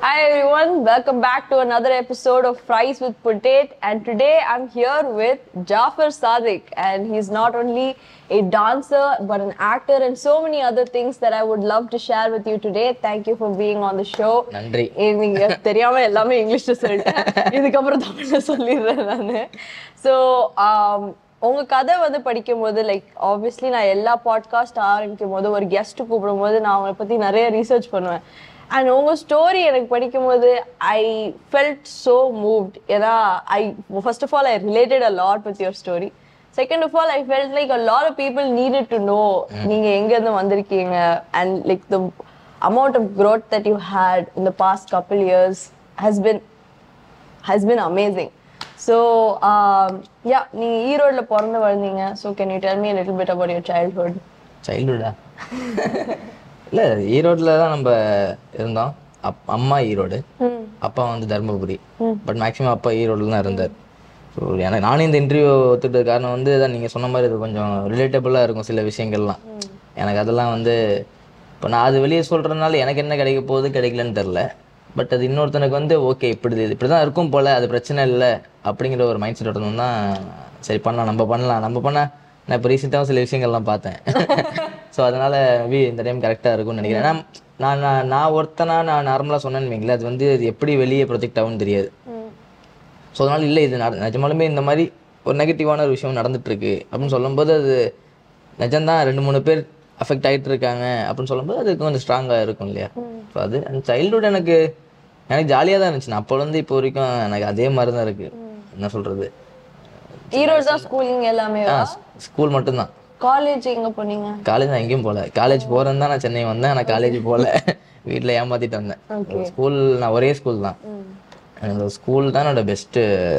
Hi everyone, welcome back to another episode of Fries with Potate. And today I'm here with Jafar Sadiq, and he's not only a dancer but an actor and so many other things that I would love to share with you today. Thank you for being on the show. நன்றி ஏய், நீங்க தெரியாம எல்லாமே இங்கிலீஷ்ல சொல்லிட்டேன் இதுக்கப்புறம் தமிழ்ல சொல்லிடுறேன் நானு ஸோ உங்க கதை வந்து படிக்கும் போது லைக் ஆப்வியஸ்லி நான் எல்லா பாட்காஸ்ட் ஆரம்பிக்கும் போது ஒரு கெஸ்ட் கூப்பிடும் போது நான் அவங்களை பத்தி நிறைய ரீசர்ச் பண்ணுவேன் அண்ட் உங்க ஸ்டோரி எனக்கு படிக்கும் போது ஐ ஃபெல்ட் ஸோ மூவ்ட் ஏன்னா I first of all I related a lot with your story second of all I felt like a lot of people needed to know நீங்க எங்க இருந்து வந்திருக்கீங்க and like the amount of growth that you had in the past couple years has been has been amazing so um, yeah நீங்க ஈரோட்ல பிறந்து வளர்ந்தீங்க so can you tell me a little bit about your childhood சைல்டுஹுட்டா இல்லை ஈரோட்டில் தான் நம்ம இருந்தோம் அப் அம்மா ஈரோடு அப்பா வந்து தருமபுரி பட் மேக்ஸிமம் அப்பா ஈரோடில் தான் இருந்தார் ஸோ எனக்கு நானும் இந்த இன்டர்வியூ ஒத்துக்கிட்ட காரணம் வந்து அதான் நீங்கள் சொன்ன மாதிரி இது கொஞ்சம் ரிலேட்டபுளாக இருக்கும் சில விஷயங்கள்லாம் எனக்கு அதெல்லாம் வந்து இப்போ நான் அது வெளியே சொல்கிறதுனால எனக்கு என்ன கிடைக்க போகுது கிடைக்கலன்னு தெரில பட் அது இன்னொருத்தனுக்கு வந்து ஓகே இப்படி இது இப்படி தான் இருக்கும் போல் அது பிரச்சனை இல்லை அப்படிங்கிற ஒரு மைண்ட் செட் வரணும் தான் சரி பண்ணலாம் நம்ம பண்ணலாம் நம்ம பண்ணால் நான் இப்போ ரீசெண்டாக சில விஷயங்கள்லாம் பார்த்தேன் ஸோ அதனால் மேபி இந்த டைம் கரெக்டாக இருக்கும்னு நினைக்கிறேன் ஏன்னா நான் நான் நான் ஒருத்தனா நான் நார்மலாக சொன்னேன்னு வைங்களேன் அது வந்து அது எப்படி வெளியே ப்ரொஜெக்ட் ஆகும்னு தெரியாது ஸோ அதனால இல்லை இது நட- நிஜமாலுமே இந்த மாதிரி ஒரு நெகட்டிவான ஒரு விஷயம் நடந்துட்டு இருக்கு அப்படின்னு சொல்லும்போது அது நிஜம்தான் ரெண்டு மூணு பேர் அஃபெக்ட் ஆகிட்டு இருக்காங்க அப்படின்னு சொல்லும்போது அது கொஞ்சம் ஸ்ட்ராங்காக இருக்கும் இல்லையா ஸோ அது அந்த சைல்டுஹுட் எனக்கு எனக்கு ஜாலியாக தான் இருந்துச்சு நான் அப்போலேருந்து இப்போ வரைக்கும் எனக்கு அதே மாதிரி தான் இருக்கு என்ன சொல்றது ஈரோடு தான் ஸ்கூலிங் எல்லாமே ஸ்கூல் மட்டும்தான் காலேஜ் எங்க போனீங்க காலேஜ் நான் எங்கேயும் போகல காலேஜ் போகிறேன் தான் நான் சென்னை வந்தேன் ஆனால் காலேஜ் போகல வீட்டில் ஏமாத்திட்டு வந்தேன் ஸ்கூல் நான் ஒரே ஸ்கூல் தான் என்னோட ஸ்கூல் தான் என்னோட பெஸ்ட்டு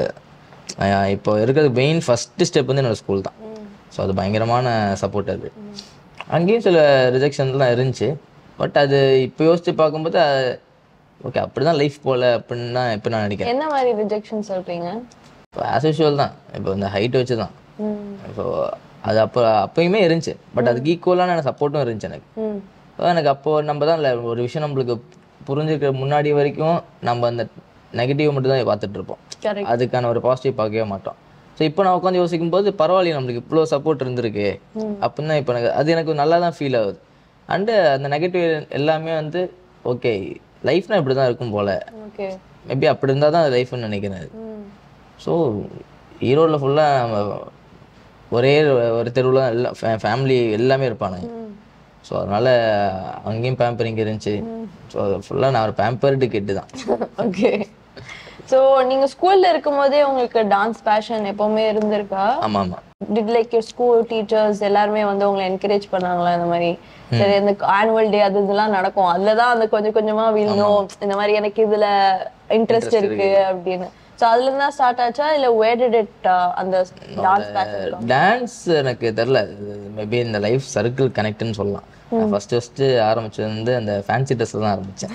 இப்போ இருக்கிறது மெயின் ஃபஸ்ட்டு ஸ்டெப் வந்து என்னோட ஸ்கூல் தான் ஸோ அது பயங்கரமான சப்போர்ட் அது அங்கேயும் சில ரிஜெக்ஷன்லாம் இருந்துச்சு பட் அது இப்போ யோசிச்சு பார்க்கும்போது ஓகே அப்படி தான் லைஃப் போகல அப்படின்னு தான் இப்போ நான் நினைக்கிறேன் என்ன மாதிரி ரிஜெக்ஷன் சொல்றீங்க ஆஸ் யூஷுவல் தான் இப்போ இந்த ஹைட் வச்சு தான் ஸோ அது அப்போ அப்பயுமே இருந்துச்சு பட் அதுக்கு ஈக்குவலான எனக்கு சப்போர்ட்டும் இருந்துச்சு எனக்கு ம் So, எனக்கு அப்போ நம்ம தான் இல்லை ஒரு விஷயம் நம்மளுக்கு புரிஞ்சுக்கிற முன்னாடி வரைக்கும் நம்ம அந்த நெகட்டிவ் மட்டும் தான் பார்த்துட்டு இருப்போம் கரெக்ட் அதுக்கான ஒரு பாசிட்டிவ் பார்க்கவே மாட்டோம் ஸோ இப்போ நான் உட்காந்து யோசிக்கும் போது பரவாயில்லையே நம்மளுக்கு இவ்வளோ சப்போர்ட் இருந்திருக்கு அப்படின்னு தான் இப்போ எனக்கு அது எனக்கு நல்லா தான் ஃபீல் ஆகுது அண்டு அந்த நெகட்டிவ் எல்லாமே வந்து ஓகே லைஃப்னா இப்படி தான் இருக்கும் போல ஓகே மேபி அப்படி இருந்தால் தான் லைஃப்னு நினைக்கிறேன் அது ம் ஸோ ஈரோடில் ஃபுல்லாக ஒரே ஒரு தெருவில் எல்லாம் ஃபேமிலி எல்லாமே இருப்பானுங்க ஸோ அதனால் அங்கேயும் பேம்பரிங் இருந்துச்சு ஸோ ஃபுல்லாக நான் ஒரு பேம்பர்டு கிட்டு தான் ஓகே சோ நீங்க ஸ்கூல்ல இருக்கும்போதே உங்களுக்கு டான்ஸ் பேஷன் எப்பவுமே இருந்திருக்கா ஆமாம் ஆமாம் did like your school teachers எல்லாருமே வந்து உங்களை என்கரேஜ் பண்ணாங்களா இந்த மாதிரி சரி இந்த ஆனுவல் டே அது இதெல்லாம் நடக்கும் அதுலதான் அந்த கொஞ்சம் கொஞ்சமா விழுந்தோம் இந்த மாதிரி எனக்கு இதுல இன்ட்ரெஸ்ட் இருக்கு அப்படின்னு சோ அதுல இருந்தா ஸ்டார்ட் ஆச்சா இல்ல வேர் டிட் இட் அந்த டான்ஸ் பேஷன் டான்ஸ் எனக்கு தெரில மேபி இந்த லைஃப் சர்க்கிள் கனெக்ட்னு சொல்லலாம் நான் ஃபர்ஸ்ட் ஃபர்ஸ்ட் ஆரம்பிச்சது வந்து அந்த ஃபேன்சி ட்ரெஸ் தான் ஆரம்பித்தேன்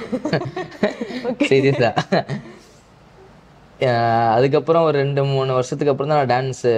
சீரியஸாக அதுக்கப்புறம் ஒரு ரெண்டு மூணு வருஷத்துக்கு அப்புறம் தான் நான் டான்ஸு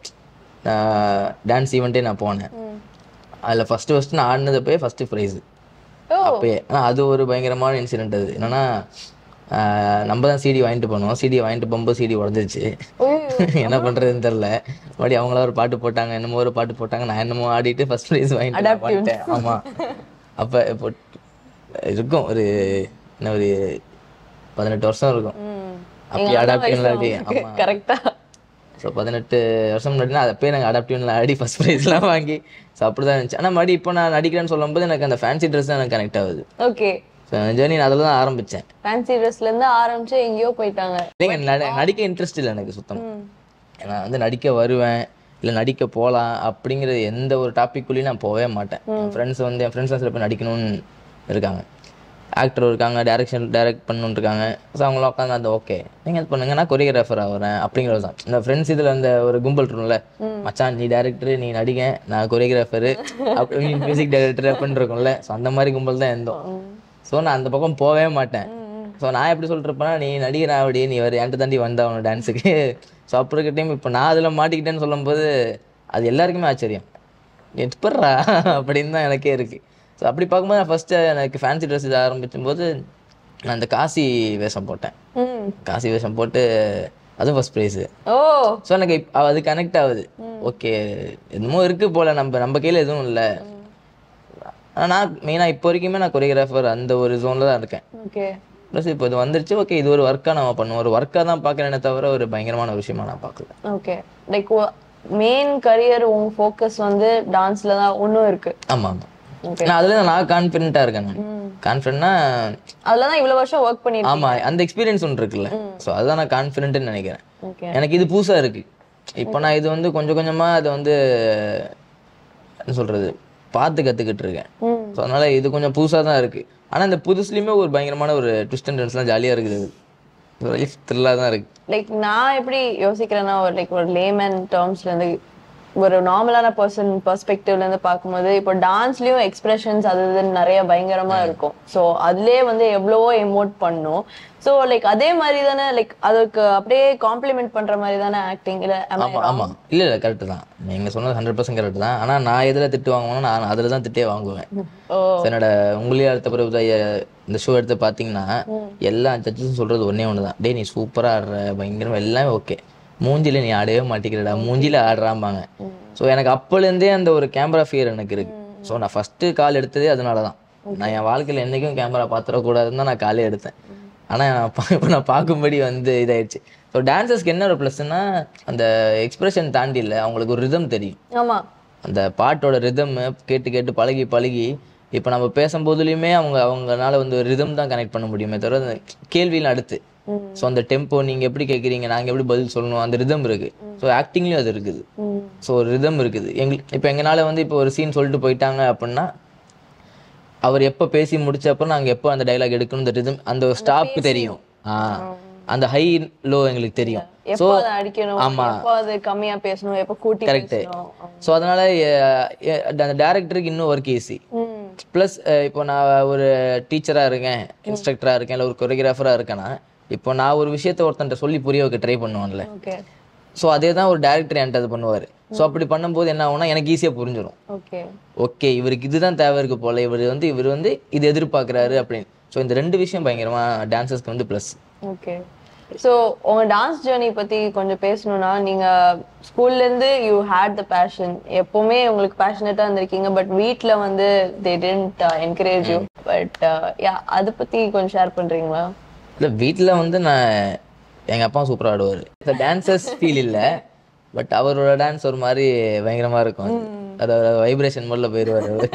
டான்ஸ் ஈவெண்ட்டே நான் போனேன் அதில் ஃபஸ்ட்டு ஃபஸ்ட்டு நான் ஆடினது போய் ஃபஸ்ட்டு ப்ரைஸு ஓ அப்பயே ஆனால் அது ஒரு பயங்கரமான இன்சிடென்ட் அது என்னன்னா ஆஹ் நம்ம தான் சிடி வாங்கிட்டு போனோம் சிடி வாங்கிட்டு போகும்போது சிடி உடஞ்சிருச்சு என்ன பண்றதுன்னு தெரில மறுபடியும் அவங்களா ஒரு பாட்டு போட்டாங்க என்னமோ ஒரு பாட்டு போட்டாங்க நான் என்னமோ ஆடிட்டு ஃபர்ஸ்ட் ப்ரைஸ் வாங்கிட்டு நான் வந்துட்டேன் ஆமா அப்ப இப்போ இருக்கும் ஒரு என்ன ஒரு பதினெட்டு வருஷம் இருக்கும் அப்படி அடாப்டிவ்ல ஆடி ஆமா கரெக்டா ஸோ பதினெட்டு வருஷம் முன்னாடி அதை போய் நாங்கள் அடாப்டிவ்ல ஆடி ஃபர்ஸ்ட் ப்ரைஸ்லாம் வாங்கி ஸோ அப்படி தான் இருந்துச்சு ஆனால் மறுபடியும் இப்போ நான் நடிக்கிறேன்னு சொல்லும்போது எனக்கு அந்த ஃபேன்சி ட்ரெஸ் தான் எனக்கு கனெக்ட் ஆகுது ஓகே ஸோ ஜேர்னி நான் அதில் தான் ஆரம்பித்தேன் ஃபேன்சி ட்ரெஸ்ல இருந்து ஆரம்பிச்சு எங்கேயோ போயிட்டாங்க இல்லைங்க நடி- நடிக்க இன்ட்ரெஸ்ட் இல்லை எனக்கு சுத்தம் நான் வந்து நடிக்க வருவேன் இல்லை நடிக்க போகலாம் அப்படிங்கிற எந்த ஒரு டாபிக்குள்ளேயும் நான் போகவே மாட்டேன் என் ஃப்ரெண்ட்ஸ் வந்து என் ஃப்ரெண்ட்ஸ் சில பேர் நடிக்கணும்னு இருக்காங்க ஆக்டர் இருக்காங்க டைரக்ஷன் டைரக்ட் பண்ணணும்னு இருக்காங்க ஸோ அவங்களாம் உட்காந்து அந்த ஓகே நீங்கள் இது பண்ணுங்க நான் கொரியோகிராஃபர் ஆகிறேன் அப்படிங்கிறது தான் இந்த ஃப்ரெண்ட்ஸ் இதில் அந்த ஒரு கும்பல் இருக்கும்ல மச்சான் நீ டேரக்டர் நீ நடிங்க நான் கொரியோகிராஃபரு அப்படி மியூசிக் டைரக்டர் அப்படின்னு இருக்கும்ல ஸோ அந்த மாதிரி கும்பல் தான் இருந்தோம் ஸோ நான் அந்த பக்கம் போகவே மாட்டேன் ஸோ நான் எப்படி சொல்லிருப்பேன்னா நீ நடிகர் அப்படி நீ வர என்கிட்ட தாண்டி வந்தவன டான்ஸுக்கு ஸோ அப்போ இருக்க டைம் இப்போ நான் அதில் மாட்டிக்கிட்டேன்னு சொல்லும்போது அது எல்லாருக்குமே ஆச்சரியம் எப்பட்றா அப்படின்னு தான் எனக்கே இருக்குது ஸோ அப்படி பார்க்கும்போது நான் ஃபஸ்ட்டு எனக்கு ஃபேன்சி ட்ரெஸ் இது ஆரம்பிச்சும் போது நான் இந்த காசி வேஷம் போட்டேன் ம் காசி வேஷம் போட்டு அதுவும் ஃபர்ஸ்ட் ப்ரைஸு ஓ ஸோ எனக்கு இப்ப அது கனெக்ட் ஆகுது ஓகே என்னமோ இருக்கு போல நம்ம நம்ம கையில் எதுவும் இல்லை ஆனால் நான் மெயினாக இப்போ வரைக்குமே நான் கொரியோகிராஃபர் அந்த ஒரு ஜோனில் தான் இருக்கேன் ஓகே ப்ளஸ் இப்போ இது வந்துருச்சு ஓகே இது ஒரு ஒர்க்காக நம்ம பண்ணுவோம் ஒரு ஒர்க்காக தான் பார்க்குறேனே தவிர ஒரு பயங்கரமான ஒரு விஷயமா நான் பார்க்கல ஓகே லைக் மெயின் கரியர் உங்க ஃபோக்கஸ் வந்து டான்ஸ்ல தான் ஒன்றும் இருக்கு ஆமாம் ஆமாம் ஓகே நான் அதில் நான் கான்ஃபிடென்ட்டாக இருக்கேன் நான் கான்ஃபிடென்ட்னா அதுல தான் இவ்வளவு வருஷம் ஒர்க் பண்ணி ஆமாம் அந்த எக்ஸ்பீரியன்ஸ் ஒன்று இருக்குல்ல ஸோ அதுதான் நான் கான்ஃபிடென்ட்னு நினைக்கிறேன் ஓகே எனக்கு இது புதுசாக இருக்கு இப்போ நான் இது வந்து கொஞ்சம் கொஞ்சமாக அதை வந்து என்ன சொல்கிறது பார்த்து கற்றுக்கிட்டு இருக்கேன் ம் ஸோ அதனால இது கொஞ்சம் புதுசாக தான் இருக்கு ஆனால் இந்த புதுசுலையுமே ஒரு பயங்கரமான ஒரு ட்விஸ்ட் அண்ட் டர்ன்ஸ்லாம் ஜாலியாக இருக்குது ஒரு லைஃப் த்ரில்லாக தான் இருக்கு லைக் நான் எப்படி யோசிக்கிறேன்னா ஒரு லைக் ஒரு லேமன் டேர்ம்ஸ்ல இருந்து ஒரு நார்மலான பர்சன் பெர்ஸ்பெக்டிவ்ல இருந்து பார்க்கும்போது இப்போ டான்ஸ்லயும் எக்ஸ்பிரஷன்ஸ் அது இதுன்னு நிறைய பயங்கரமா இருக்கும் ஸோ அதுலயே வந்து எவ்வளவோ எமோட் பண்ணும் ஸோ லைக் அதே மாதிரி தானே லைக் அதுக்கு அப்படியே காம்ப்ளிமெண்ட் பண்ற மாதிரி தானே ஆக்டிங் இல்ல am I ஆமாம் ஆமாம் இல்லை இல்லை கரெக்டு தான் நீங்கள் சொன்னது ஹண்ட்ரட் பர்சன்ட் கரெக்ட் தான் ஆனால் நான் எதில் திட்டு வாங்குவேனோ நான் அதில் தான் திட்டே வாங்குவேன் ஓ So, என்னோட உங்களே அடுத்த பிறகு இந்த ஷோ எடுத்து பார்த்தீங்கன்னா எல்லா ஜட்ஜஸும் சொல்கிறது ஒன்றே ஒன்று தான் டேய் நீ சூப்பராக ஆடுற பயங்கரமா எல்லாமே ஓகே மூஞ்சில நீ ஆடவே மாட்டேங்கிறடா மூஞ்சில ஆடுறாம்பாங்க ஸோ எனக்கு அப்போலேருந்தே அந்த ஒரு கேமரா ஃபியர் எனக்கு இருக்கு ஸோ நான் ஃபஸ்ட்டு கால் எடுத்ததே அதனால தான் நான் என் வாழ்க்கையில் என்றைக்கும் கேமரா பார்த்துடக்கூடாதுன்னு தான் நான் காலே எடுத்தேன் ஆனால் இப்போ நான் பார்க்கும்படி வந்து இதாயிடுச்சு ஸோ டான்சர்ஸ்க்கு என்ன ஒரு ப்ளஸ்ன்னா அந்த எக்ஸ்பிரஷன் தாண்டி இல்லை அவங்களுக்கு ஒரு ரிதம் தெரியும் ஆமா அந்த பாட்டோட ரிதம் கேட்டு கேட்டு பழகி பழகி இப்போ நம்ம பேசும்போதுலையுமே அவங்க அவங்கனால வந்து ஒரு ரிதம் தான் கனெக்ட் பண்ண முடியுமே தவிர அந்த கேள்வியில் அடுத்து ஸோ அந்த டெம்போ நீங்கள் எப்படி கேட்குறீங்க நாங்கள் எப்படி பதில் சொல்லணும் அந்த ரிதம் இருக்கு ஸோ ஆக்டிங்லேயும் அது இருக்குது ம் ஸோ ஒரு ரிதம் இருக்குது எங்களுக்கு இப்போ எங்களால் வந்து இப்போ ஒரு சீன் சொல்லிட்டு போயிட்டாங்க அப்படின்னா அவர் எப்போ பேசி முடிச்ச அப்புறம் நாங்கள் எப்போ அந்த டைலாக் எடுக்கணும் இந்த ரிதம் அந்த ஸ்டாப்க்கு தெரியும் ஆ அந்த ஹை லோ எங்களுக்கு தெரியும் எப்போ அதை அடிக்கணும் எப்போ அது கம்மியா பேசணும் எப்போ கூட்டி பேசணும் ஸோ அதனால எ- எ- அந்த டேரக்டருக்கு இன்னும் ஒர்க் ஈஸி ம் ப்ளஸ் இப்போ நான் ஒரு டீச்சராக இருக்கேன் இன்ஸ்ட்ரக்டராக இருக்கேன் இல்லை ஒரு கொரியோகிராஃபராக இருக்கேன்னா இப்போ நான் ஒரு விஷயத்த ஒருத்தன்ட்ட சொல்லி புரிய வைக்க ட்ரை பண்ணுவேன்ல ஓகே ஸோ அதே தான் ஒரு டேரக்டர் என்கிட்ட அது பண்ணுவார் ஸோ அப்படி பண்ணும்போது என்ன ஆகும்னா எனக்கு ஈஸியாக புரிஞ்சிடும் ஓகே ஓகே இவருக்கு இதுதான் தேவை இருக்கு போல இவர் வந்து இவர் வந்து இது எதிர்பார்க்குறாரு அப்படின்னு ஸோ இந்த ரெண்டு விஷயம் பயங்கரமா டான்சர்ஸ்க்கு வந்து ப்ளஸ் ஓகே ஸோ உங்க டான்ஸ் ஜேர்னி பத்தி கொஞ்சம் பேசணும்னா நீங்க ஸ்கூல்ல இருந்து யூ ஹேட் த பேஷன் எப்பவுமே உங்களுக்கு பேஷனேட்டா இருந்திருக்கீங்க பட் வீட்ல வந்து they tend encourage you but yeah அதை பத்தி கொஞ்சம் ஷேர் பண்றீங்களா இல்லை வீட்டில் வந்து நான் எங்கள் அப்பா சூப்பராக ஆடுவார் இந்த டான்சர்ஸ் ஃபீல் இல்லை பட் அவரோட டான்ஸ் ஒரு மாதிரி பயங்கரமாக இருக்கும் அது அது வைப்ரேஷன் மோடில் போயிடுவார் அவர்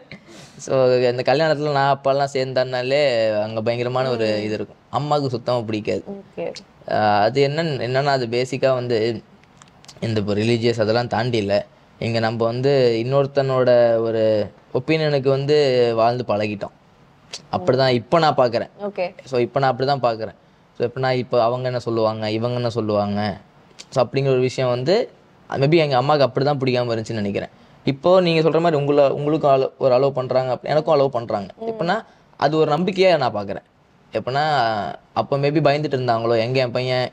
ஸோ இந்த கல்யாணத்தில் நான் அப்பாலாம் சேர்ந்தானாலே அங்கே பயங்கரமான ஒரு இது இருக்கும் அம்மாவுக்கு சுத்தமாக பிடிக்காது ஓகே ஆஹ் அது என்னன்னு என்னன்னா அது பேசிக்காக வந்து இந்த இப்போ ரிலீஜியஸ் அதெல்லாம் தாண்டி இல்லை இங்கே நம்ம வந்து இன்னொருத்தனோட ஒரு ஒப்பீனியனுக்கு வந்து வாழ்ந்து பழகிட்டோம் அப்படிதான் இப்போ நான் பார்க்குறேன் ஓகே ஸோ இப்போ நான் அப்படி தான் பார்க்குறேன் ஸோ இப்போ நான் இப்போ அவங்க என்ன சொல்லுவாங்க இவங்க என்ன சொல்லுவாங்க ஸோ அப்படிங்கிற ஒரு விஷயம் வந்து மேபி எங்கள் அம்மாவுக்கு அப்படி தான் பிடிக்காம இருந்துச்சுன்னு நினைக்கிறேன் இப்போ நீங்கள் சொல்கிற மாதிரி உங்களை உங்களுக்கும் அலோ ஒரு அலோவ் பண்ணுறாங்க அப்படி எனக்கும் அலோவ் பண்ணுறாங்க எப்படின்னா அது ஒரு நம்பிக்கையாக நான் பார்க்குறேன் எப்படின்னா அப்போ மேபி பயந்துட்டு இருந்தாங்களோ எங்கே என் பையன்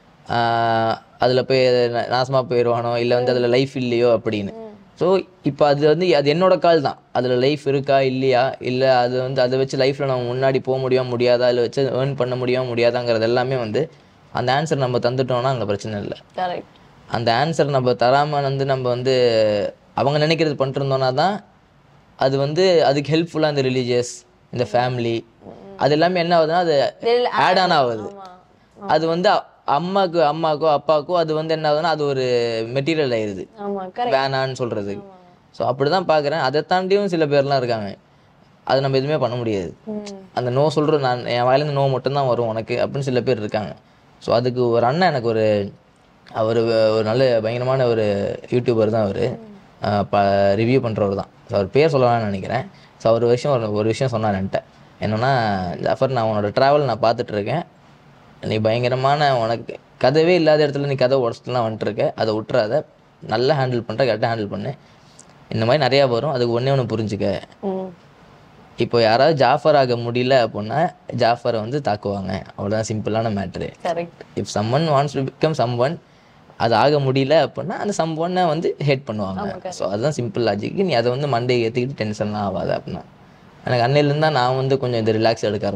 அதில் போய் நாசமாக போயிடுவானோ இல்லை வந்து அதில் லைஃப் இல்லையோ அப்படின்னு ஸோ இப்போ அது வந்து அது என்னோட கால் தான் அதில் லைஃப் இருக்கா இல்லையா இல்லை அது வந்து அதை வச்சு லைஃப்பில் நம்ம முன்னாடி போக முடியுமா முடியாதா இல்லை வச்சு ஏர்ன் பண்ண முடியுமா முடியாதாங்கிறது எல்லாமே வந்து அந்த ஆன்சர் நம்ம தந்துட்டோம்னா அங்கே பிரச்சனை இல்லை கரெக்ட் அந்த ஆன்சர் நம்ம தராமல் வந்து நம்ம வந்து அவங்க நினைக்கிறது பண்ணிட்டு இருந்தோம்னா தான் அது வந்து அதுக்கு ஹெல்ப்ஃபுல்லாக இந்த ரிலீஜியஸ் இந்த ஃபேமிலி அது எல்லாமே என்ன ஆகுதுன்னா அது ஆட் ஆன் ஆகுது அது வந்து அ- அம்மாக்கு அம்மாக்கோ அப்பாக்கோ அது வந்து என்ன ஆகுதுன்னா அது ஒரு மெட்டீரியல் ஆயிடுது ஆமா கரெக்ட் வேணான்னு சொல்றது ஸோ அப்படி தான் பார்க்குறேன் அதை தாண்டியும் சில பேர்லாம் இருக்காங்க அது நம்ம எதுவுமே பண்ண முடியாது அந்த நோ சொல்கிற நான் என் வாயிலேருந்து நோ மட்டும்தான் வரும் உனக்கு அப்படின்னு சில பேர் இருக்காங்க ஸோ அதுக்கு ஒரு அண்ணன் எனக்கு ஒரு அவர் ஒரு நல்ல பயங்கரமான ஒரு யூடியூபர் தான் அவர் ப ரிவ்யூ பண்ணுறவர் தான் ஸோ அவர் பேர் சொல்லலாம்னு நினைக்கிறேன் ஸோ அவர் விஷயம் ஒரு ஒரு விஷயம் சொன்னார் என்கிட்ட என்னன்னா ஜஃபர் நான் உன்னோட ட்ராவல் நான் பார்த்துட்டு இருக்கேன் நீ பயங்கரமான உனக்கு கதவே இல்லாத இடத்துல நீ கதை உடச்சிட்டுலாம் வந்துட்டு இருக்க அதை விட்டுறாத நல்லா ஹேண்டில் பண்ணுற கரெக்டாக ஹேண்டில் பண்ணு இந்த மாதிரி நிறையா வரும் அதுக்கு ஒன்றே ஒன்று புரிஞ்சுக்க ம் இப்போ யாராவது ஜாஃபர் ஆக முடியல அப்படின்னா ஜாஃபரை வந்து தாக்குவாங்க அவ்வளோதான் சிம்பிளான matter correct if someone wants to become someone அது ஆக முடியல அப்படின்னா அந்த சம்ஒன்னை வந்து ஹேட் பண்ணுவாங்க ஸோ அதுதான் சிம்பிள் லாஜிக் நீ அதை வந்து மண்டே ஏற்றிக்கிட்டு டென்ஷன்லாம் ஆகாது அப்படின்னா எனக்கு அன்னையிலேருந்து தான் நான் வந்து கொஞ்சம் இது ரிலாக்ஸ் எடுக்க ஆரம்பித்தேன்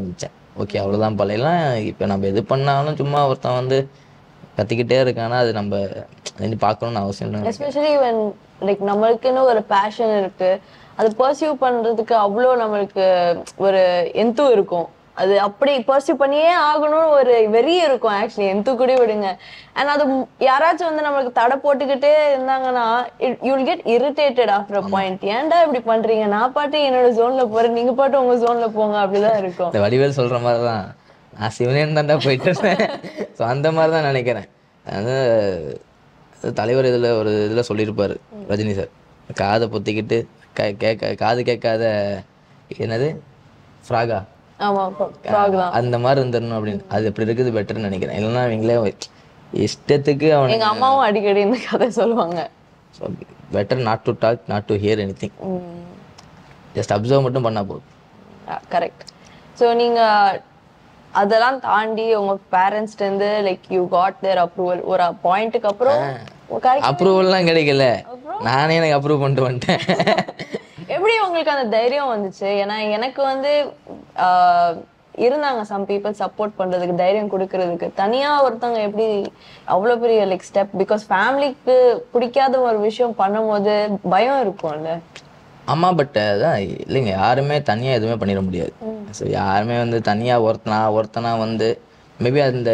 ஓகே அவ்வளோதான் பழையலாம் இப்போ நம்ம எது பண்ணாலும் சும்மா ஒருத்தன் வந்து கத்திக்கிட்டே இருக்கானா அது நம்ம இனி பார்க்கணும்னு அவசியம் இல்லை எஸ்பெஷலி வென் லைக் நம்மளுக்குன்னு ஒரு பேஷன் இருக்கு அது பர்சியூ பண்றதுக்கு அவ்வளோ நம்மளுக்கு ஒரு எந்து இருக்கும் அது அப்படி பர்சியூ பண்ணியே ஆகணும்னு ஒரு வெறி இருக்கும் ஆக்சுவலி எந்து கூட விடுங்க அண்ட் அது ம்- யாராச்சும் வந்து நம்மளுக்கு தடை போட்டுக்கிட்டே இருந்தாங்கன்னா you will get irritated after a point ஏன்டா இப்படி பண்றீங்க நான் பாட்டு என்னோட ஜோன்ல போறேன் நீங்க பாட்டு உங்க ஜோன்ல போங்க அப்படிதான் இருக்கும் இந்த வடிவேல் சொல்ற மாதிரி தான் நான் சிவனேன்னு தாண்டா போயிட்டு இருந்தேன் ஸோ அந்த மாதிரி தான் நினைக்கிறேன் அது அது தலைவர் இதில் ஒரு இதில் சொல்லியிருப்பாரு ரஜினி சார் காதை பொத்திக்கிட்டு கே கேட்க காது கேட்காத என்னது ஃப்ராகா ஆமா ஃப்ராக் தான் அந்த மாதிரி இருந்துடணும் அப்படின்னு அது எப்படி இருக்குது பெட்டர்னு நினைக்கிறேன் இல்லைன்னா இவங்களே இஷ்டத்துக்கு அவனை எங்க அம்மாவும் அடிக்கடி இந்த கதை சொல்லுவாங்க so better not to talk not to hear anything just observe மட்டும் பண்ணால் போதும் கரெக்ட் ஸோ நீங்க அதெல்லாம் தாண்டி உங்க பேரண்ட்ஸ்ல இருந்து like you got their approval ஒரு பாயிண்ட்டுக்கு அப்புறம் correct. அப்ரூவல்லாம் கிடைக்கல நானே எனக்கு அப்ரூவ் பண்ணிட்டு வந்துட்டேன் எப்படி உங்களுக்கு அந்த தைரியம் வந்துச்சு ஏன்னா எனக்கு வந்து ஆஹ், இருந்தாங்க சம் பீப்புள் சப்போர்ட் பண்றதுக்கு தைரியம் கொடுக்கறதுக்கு தனியா ஒருத்தவங்க எப்படி அவ்வளவு பெரிய லைக் ஸ்டெப் பிகாஸ் ஃபேமிலிக்கு பிடிக்காத ஒரு விஷயம் பண்ணும்போது பயம் இருக்கும்ல ஆமா பட் அதான் இல்லைங்க யாருமே தனியா எதுவுமே பண்ணிட முடியாது ஸோ யாருமே வந்து தனியா ஒருத்தனா ஒருத்தனா வந்து மேபி அந்த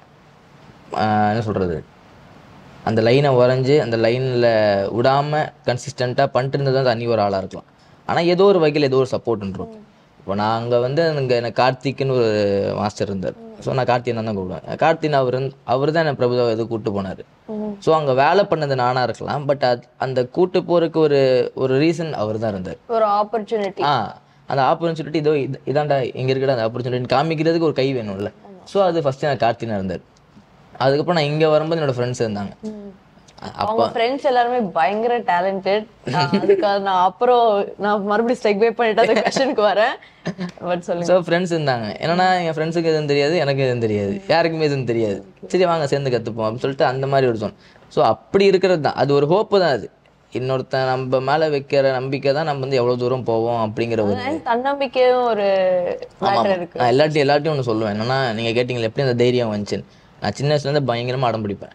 ஆஹ், என்ன சொல்றது அந்த லைனை வரைஞ்சி அந்த லைனில் விடாம கன்சிஸ்டண்ட்டாக பண்ணிட்டு இருந்தது வந்து தனி ஒரு ஆளாக இருக்கலாம் ஆனால் ஏதோ ஒரு வகையில் ஏதோ ஒரு சப்போர்ட் இருக்கும் இப்போ நான் அங்கே வந்து அங்கே எனக்கு கார்த்திக்னு ஒரு மாஸ்டர் இருந்தார் ஸோ நான் கார்த்திகை தான் கூப்பிடுவேன் கார்த்தின் அவர் அவர் தான் என்னை பிரபுதா இது கூப்பிட்டு போனார் ஸோ அங்கே வேலை பண்ணது நானாக இருக்கலாம் பட் அது அந்த கூட்டு போறதுக்கு ஒரு ஒரு ரீசன் அவர் தான் இருந்தார் ஒரு ஆப்பர்ச்சுனிட்டி ஆ அந்த ஆப்பர்ச்சுனிட்டி இதோ இது- இதான்டா இங்கே இருக்கிற அந்த ஆப்பர்ச்சுனிட்டி காமிக்கிறதுக்கு ஒரு கை வேணும்ல ஸோ அது ஃபஸ்ட்டு எனக்கு கார்த்தினா இருந்தார் அதுக்கப்புறம் நான் இங்கே வரும்போது என்னோட ஃப்ரெண்ட்ஸ் இருந்தாங்க அ- அவங்க ஃப்ரெண்ட்ஸ் எல்லாருமே பயங்கர டேலண்டட் அதுக்காக நான் அப்புறம் நான் மறுபடியும் செக்வே பண்ணிட்டு அந்த கொஸ்டினுக்கு வரேன் பட் சொல்லுங்க ஸோ ஃப்ரெண்ட்ஸ் இருந்தாங்க என்னன்னா என் ஃப்ரெண்ட்ஸுக்கு எதுவும் தெரியாது எனக்கு எதுவும் தெரியாது யாருக்குமே எதுவும் தெரியாது சரி வாங்க சேர்ந்து கற்றுப்போம் அப்படின்னு சொல்லிட்டு அந்த மாதிரி ஒரு சொல் ஸோ அப்படி இருக்கிறது தான் அது ஒரு ஹோப்பு தான் அது இன்னொருத்தன் நம்ம மேலே வைக்கிற நம்பிக்கை தான் நம்ம வந்து எவ்வளோ தூரம் போவோம் அப்படிங்கிற ஒரு And தன்னம்பிக்கையும் ஒரு மேட்டர் இருக்கு நான் எல்லாத்தையும் எல்லாத்தையும் ஒன்று சொல்லுவேன் என்னன்னா நீங்கள் கேட்டிங்களா எப்படி அந்த தைரியம் வந்துச்சுன்னு நான் சின்ன வயசுலேருந்து பயங்கரமாக அடம் பிடிப்பேன்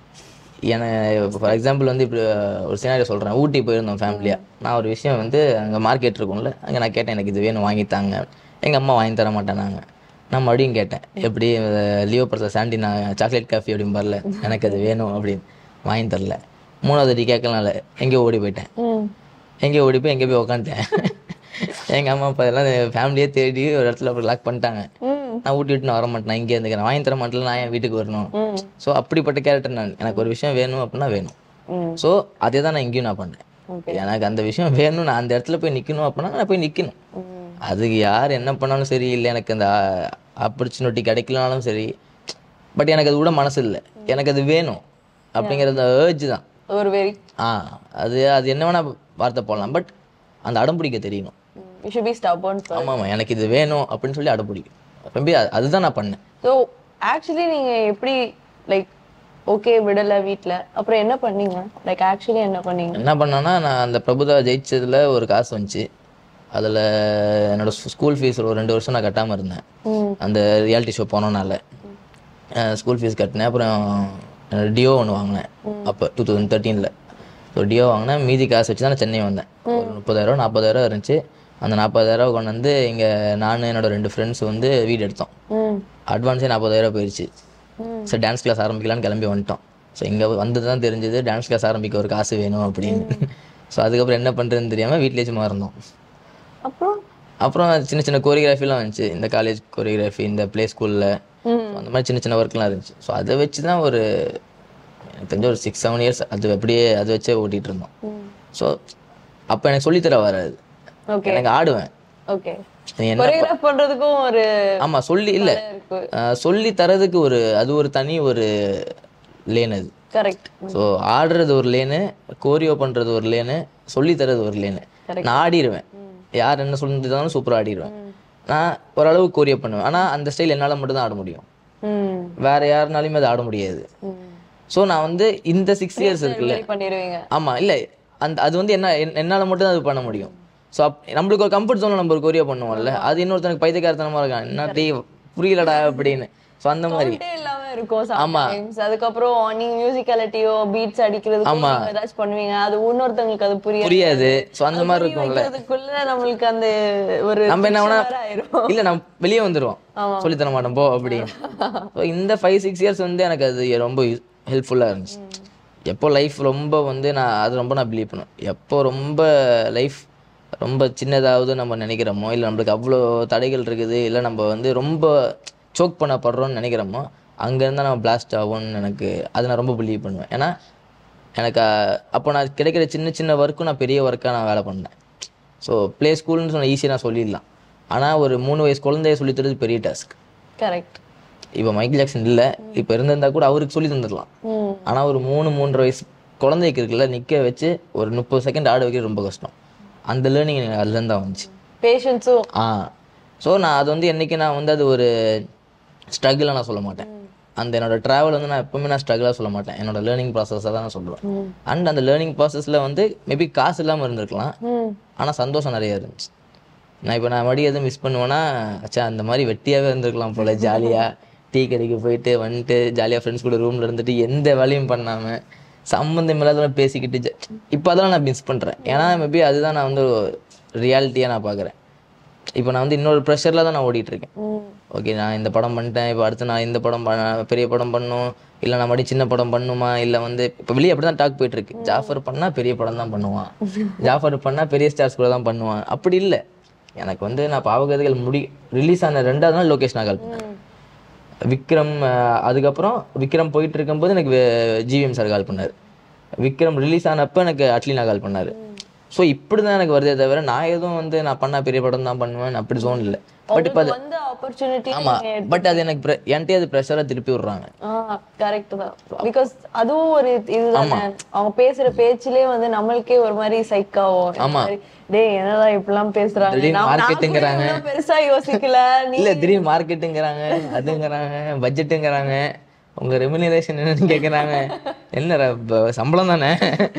எனக்கு ஃபார் எக்ஸாம்பிள் வந்து இப்படி ஒரு சினாரியோ சொல்கிறேன் ஊட்டி போயிருந்தோம் ஃபேமிலியாக நான் ஒரு விஷயம் வந்து அங்கே மார்க்கெட் இருக்கும்ல அங்கே நான் கேட்டேன் எனக்கு இது வேணும் வாங்கி தாங்க எங்கள் அம்மா வாங்கி தர மாட்டேனாங்க நான் மறுபடியும் கேட்டேன் எப்படி அஹ், லியோ பிரசாத் சாண்டி நான் சாக்லேட் காஃபி அப்படின்னு வரல எனக்கு அது வேணும் அப்படின்னு வாங்கி தரல மூணாவது அடி கேட்கலாம்ல எங்கேயோ ஓடி போயிட்டேன் ம் எங்கேயோ ஓடி போய் எங்கேயோ போய் உட்காந்துட்டேன் எங்கள் அம்மா அப்பா எல்லாம் ஃபேமிலியே தேடி ஒரு இடத்துல அப்படி லாக் பண்ணிட்டாங்க ம் நான் ஊட்டி விட்டு நான் வர மாட்டேன் நான் இங்கே இருந்துக்கிறேன் வாங்கி தர மாட்டேன் நான் என் வீட்டுக்கு வரணும் ம் ஸோ அப்படிப்பட்ட கேரக்டர் நான் எனக்கு ஒரு விஷயம் வேணும் அப்படின்னா வேணும் ம் ஸோ அதே தான் நான் இங்கேயும் நான் பண்ணேன் ஓகே எனக்கு அந்த விஷயம் வேணும் நான் அந்த இடத்துல போய் நிற்கணும் அப்படின்னா நான் போய் நிற்கணும் ம் அதுக்கு யார் என்ன பண்ணாலும் சரி இல்லை எனக்கு அந்த ஆப்பர்ச்சுனிட்டி கிடைக்கலனாலும் சரி பட் எனக்கு அது கூட மனசு இல்லை எனக்கு அது வேணும் அப்படிங்கிறது ஏர்ஜ் தான் ஒரு வெரி ஆ அது அது என்ன வேணா வார்த்தை போடலாம் பட் அந்த அடம் பிடிக்க தெரியணும் யூ ஷுட் பி ஸ்டபர்ன் ஆமாம் ஆமாம் எனக்கு இது வேணும் அப்படின்னு சொல்லி அடம் பிடிக்கும் மேபி அதுதான் நான் பண்ணேன் ஸோ ஆக்சுவலி நீங்க எப்படி லைக் ஓகே விடல வீட்ல அப்புறம் என்ன பண்ணீங்க லைக் ஆக்சுவலி என்ன பண்ணீங்க என்ன பண்ணேன்னா நான் அந்த பிரபுதா ஜெயிச்சதுல ஒரு காசு வந்துச்சு அதில் என்னோட ஸ்கூல் ஃபீஸ் ஒரு ரெண்டு வருஷம் நான் கட்டாமல் இருந்தேன் ம் அந்த ரியாலிட்டி ஷோ போனோனால ஸ்கூல் ஃபீஸ் கட்டினேன் அப்புறம் டியோ ஒன்று வாங்கினேன் அப்போ டூ தௌசண்ட் தேர்ட்டீனில் ஸோ டியோ வாங்கினேன் மீதி காசு வச்சு தான் நான் சென்னை வந்தேன் ஒரு முப்பதாயிரம் நாற்பதாயிரம் இருந்துச்சு அந்த நாற்பதாயிரம் கொண்டு வந்து இங்கே நான் என்னோட ரெண்டு ஃப்ரெண்ட்ஸ் வந்து வீடு எடுத்தோம் ம் அட்வான்ஸே நாற்பதாயிரம் போயிடுச்சு ம். ஸோ டான்ஸ் கிளாஸ் ஆரம்பிக்கலாம்னு கிளம்பி வந்துட்டோம் ஸோ இங்கே வந்து தான் தெரிஞ்சது டான்ஸ் கிளாஸ் ஆரம்பிக்க ஒரு காசு வேணும் அப்படின்னு ஸோ அதுக்கப்புறம் என்ன பண்ணுறதுன்னு தெரியாமல் வீட்டிலே சும்மா இருந்தோம் அப்புறம் அப்புறம் சின்ன சின்ன கோரியோகிராஃபிலாம் இருந்துச்சு இந்த காலேஜ் கோரியோகிராஃபி இந்த ப்ளே ஸ்கூலில் ம் அந்த மாதிரி சின்ன சின்ன ஒர்க்லாம் இருந்துச்சு ஸோ அதை வச்சு தான் ஒரு எனக்கு தெரிஞ்ச ஒரு சிக்ஸ் செவன் இயர்ஸ் அது அப்படியே அதை வச்சே ஓட்டிகிட்டு இருந்தோம் ம் ஸோ அப்போ எனக்கு சொல்லித்தர வராது ஓகே எனக்கு ஆடுவேன் ஓகே நீ என்ன கொரியோகிராஃப் பண்றதுக்கும் ஒரு ஆமாம் சொல்லி இல்லை இருக்கு சொல்லி தரதுக்கு ஒரு அது ஒரு தனி ஒரு லேன் அது கரெக்ட் ஸோ ஆடுறது ஒரு லேனு கோரியோ பண்ணுறது ஒரு லேனு சொல்லி தரது ஒரு லேனு நான் ஆடிடுவேன் யார் என்ன சொல்லிட்டு சூப்பராக ஆடிடுவேன் நான் ஓரளவு கோரியோ பண்ணுவேன் ஆனால் அந்த ஸ்டைல் என்னால் மட்டும் தான் ஆட முடியும் ம் வேற யாருனாலையுமே அதை ஆட முடியாது ம் ஸோ நான் வந்து இந்த சிக்ஸ் இயர்ஸ் இருக்குல்ல Delivery பண்ணிடுவீங்க ஆமாம் இல்லை அந்த அது வந்து என்ன என்- என்னால மட்டும் தான் அது பண்ண முடியும் ஸோ அப் நம்மளுக்கு ஒரு கம்ஃபர்ட் ஜோனில் நம்ம ஒரு கொரியா பண்ணுவோம்ல அது இன்னொருத்தனுக்கு பைத்தியக்காரத்தனமா இருக்கான் என்ன டீ புரியலடா அப்படின்னு ஸோ அந்த மாதிரி Sound ஏ இல்லாம இருக்கும் sometimes. அதுக்கப்புறம் நீங்க மியூசிக்காலிட்டியோ பீட்ஸ் அடிக்கிறது ஏதாச்சும் பண்ணுவீங்க அது இன்னொருத்தவங்களுக்கு அது புரியாது புரியாது ஸோ அந்த மாதிரி புரிய இருக்கும்ல வைக்கிறதுக்குள்ள நம்மளுக்கு அந்த ஒரு நம்ம என்ன வேணா friction வேற ஆயிரும் இல்ல நம்ம வெளியே வந்துருவோம் சொல்லி தர மாட்டோம் போ அப்படின்னு So, இந்த ஃபைவ் சிக்ஸ் இயர்ஸ் வந்து எனக்கு அது ரொம்ப ஹெல்ப்ஃபுல்லா இருந்துச்சு எப்போ லைஃப் ரொம்ப வந்து நான் அது ரொம்ப நான் பிலீவ் பண்ணுவேன் எப்போ ரொம்ப லைஃப் ரொம்ப சின்னதாவது நம்ம நினைக்கிறோமோ இல்லை நம்மளுக்கு அவ்வளோ தடைகள் இருக்குது இல்லை நம்ம வந்து ரொம்ப சோக் பண்ணப்படுறோம்னு நினைக்கிறோமோ அங்கேருந்து நம்ம பிளாஸ்ட் ஆகும்னு எனக்கு அதை நான் ரொம்ப பிலீவ் பண்ணுவேன் ஏன்னா எனக்கு அஹ், அப்போ நான் கிடைக்கிற சின்ன சின்ன ஒர்க்கும் நான் பெரிய ஒர்க்காக நான் வேலை பண்ணேன் ஸோ ப்ளே ஸ்கூல்னு சொன்ன ஈஸியாக நான் சொல்லிடலாம் ஆனால் ஒரு மூணு வயசு குழந்தைய சொல்லி தரது பெரிய டாஸ்க் கரெக்ட் இப்போ மைக்கேல் ஜாக்சன் இல்லை இப்போ இருந்திருந்தா கூட அவருக்கு சொல்லி தந்துடலாம் ம் ஆனால் ஒரு மூணு மூன்றரை வயசு குழந்தைக்கு இருக்குல்ல நிற்க வச்சு ஒரு முப்பது செகண்ட் ஆட வைக்கிறது ரொம்ப கஷ்டம் அந்த லேர்னிங் எனக்கு அதுலேருந்து தான் வந்துச்சு பேஷன்ஸும் ஆ ஸோ நான் அது வந்து என்னைக்கு நான் வந்து அது ஒரு ஸ்ட்ரகிளாக நான் சொல்ல மாட்டேன் அந்த என்னோட ட்ராவல் வந்து நான் எப்பவுமே நான் ஸ்ட்ரகிளாக சொல்ல மாட்டேன் என்னோட லேர்னிங் ப்ராசஸாக தான் நான் சொல்லுவேன் அண்ட் அந்த லேர்னிங் ப்ராசஸில் வந்து மேபி காசு இல்லாமல் இருந்திருக்கலாம் ம் ஆனால் சந்தோஷம் நிறைய இருந்துச்சு நான் இப்போ நான் மறுபடியும் எதுவும் மிஸ் பண்ணுவேன்னா அச்சா அந்த மாதிரி வெட்டியாகவே இருந்திருக்கலாம் போல ஜாலியாக டீ கடைக்கு போயிட்டு வந்துட்டு ஜாலியாக ஃப்ரெண்ட்ஸ் கூட ரூமில் இருந்துட்டு எந்த வேலையும் பண்ணாமல் சம்மந்தம் இல்லாதவங்க பேசிக்கிட்டு இப்போ அதெல்லாம் நான் மிஸ் பண்ணுறேன் ஏன்னா மேபி அதுதான் நான் வந்து ரியாலிட்டியாக நான் பார்க்குறேன் இப்போ நான் வந்து இன்னொரு ப்ரெஷரில் தான் நான் ஓடிட்டு இருக்கேன் ம் ஓகே நான் இந்த படம் பண்ணிட்டேன் இப்போ அடுத்து நான் இந்த படம் பண்ண பெரிய படம் பண்ணும் இல்லை நான் மறுபடியும் சின்ன படம் பண்ணுமா இல்லை வந்து இப்போ வெளியே அப்படி தான் டாக் போயிட்டு இருக்கு ஜாஃபர் பண்ணால் பெரிய படம் தான் பண்ணுவான் ஜாஃபர் பண்ணால் பெரிய ஸ்டார்ஸ் கூட தான் பண்ணுவான் அப்படி இல்லை எனக்கு வந்து நான் பாவகதைகள் முடி ரிலீஸ் ஆன ரெண்டாவது நாள் லோகேஷ் நாகல் பண்ணேன் விக்ரம் அஹ், அதுக்கப்புறம் விக்ரம் போயிட்டு இருக்கும்போது எனக்கு ஜிவிஎம் சார் கால் பண்ணார் விக்ரம் ரிலீஸ் ஆனப்போ எனக்கு அட்லினா கால் பண்ணார் ஸோ இப்படி தான் எனக்கு வருதே தவிர நான் எதுவும் வந்து நான் பண்ணா பெரிய படம் தான் பண்ணுவேன் அப்படி zone இல்லை பட் இப்போ அது வந்து ஆப்பர்ச்சுனிட்டி ஆமா பட் அது எனக்கு pre- என்கிட்டயே அது ப்ரெஷராக திருப்பி விடுறாங்க ஆ கரெக்ட் தான் பிகாஸ் அதுவும் ஒரு இதுதானே அவங்க பேசுற பேச்சிலே வந்து நம்மளுக்கே ஒரு மாதிரி சைக்காவும் ஆமா. டேய் என்னடா இப்படிலாம் பேசுறாங்க திடீர்னு நான் நான் கூட marketingங்கிறாங்க. இவ்வளவு பெருசா யோசிக்கல நீ இல்ல திடீர்னு மார்க்கெட்டுங்கிறாங்க அதுங்கிறாங்க பட்ஜெட்டுங்கிறாங்க உங்க ரெமினரேஷன் என்னன்னு கேக்குறாங்க என்ன ர- ப- சம்பளம் தானே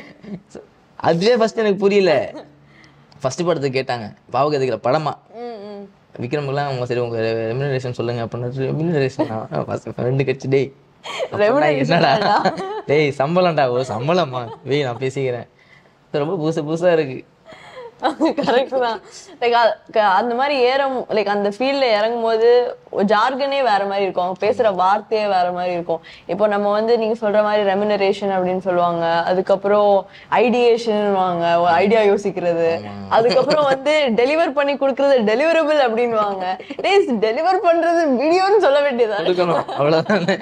அதுவே ஃபர்ஸ்ட் எனக்கு புரியல ஃபர்ஸ்ட் படத்துக்கு கேட்டாங்க பாவகதிகளை படமா ம், ம். விக்ரமுக்குலாம் அவங்க சரி உங்க ரெமினரேஷன் சொல்லுங்க அப்படின்னு ரெமினரேஷன் ஃபர்ஸ்ட் ரெண்டு கட்சி டேய் அப்ப நான் என்னடா டேய் சம்பளம்டா ஓ சம்பளமா வெய் நான் பேசிக்கிறேன் இது ரொம்ப புதுசு புதுசா இருக்கு கரெக்ட் தான் லைக் அந்த மாதிரி ஏறும் லைக் அந்த ஃபீல்ட்ல இறங்கும் போது ஜார்கனே வேற மாதிரி இருக்கும் அவங்க பேசுற வார்த்தையே வேற மாதிரி இருக்கும் இப்போ நம்ம வந்து நீங்க சொல்ற மாதிரி ரெமினரேஷன் அப்படின்னு சொல்லுவாங்க அதுக்கப்புறம் ஐடியேஷன் வாங்க ஐடியா யோசிக்கிறது அதுக்கப்புறம் வந்து டெலிவர் பண்ணி கொடுக்கறது டெலிவரபிள் அப்படின்வாங்க டேய் டெலிவர் பண்றது வீடியோன்னு சொல்ல வேண்டியதா கொடுக்கணும் அவ்வளவுதானே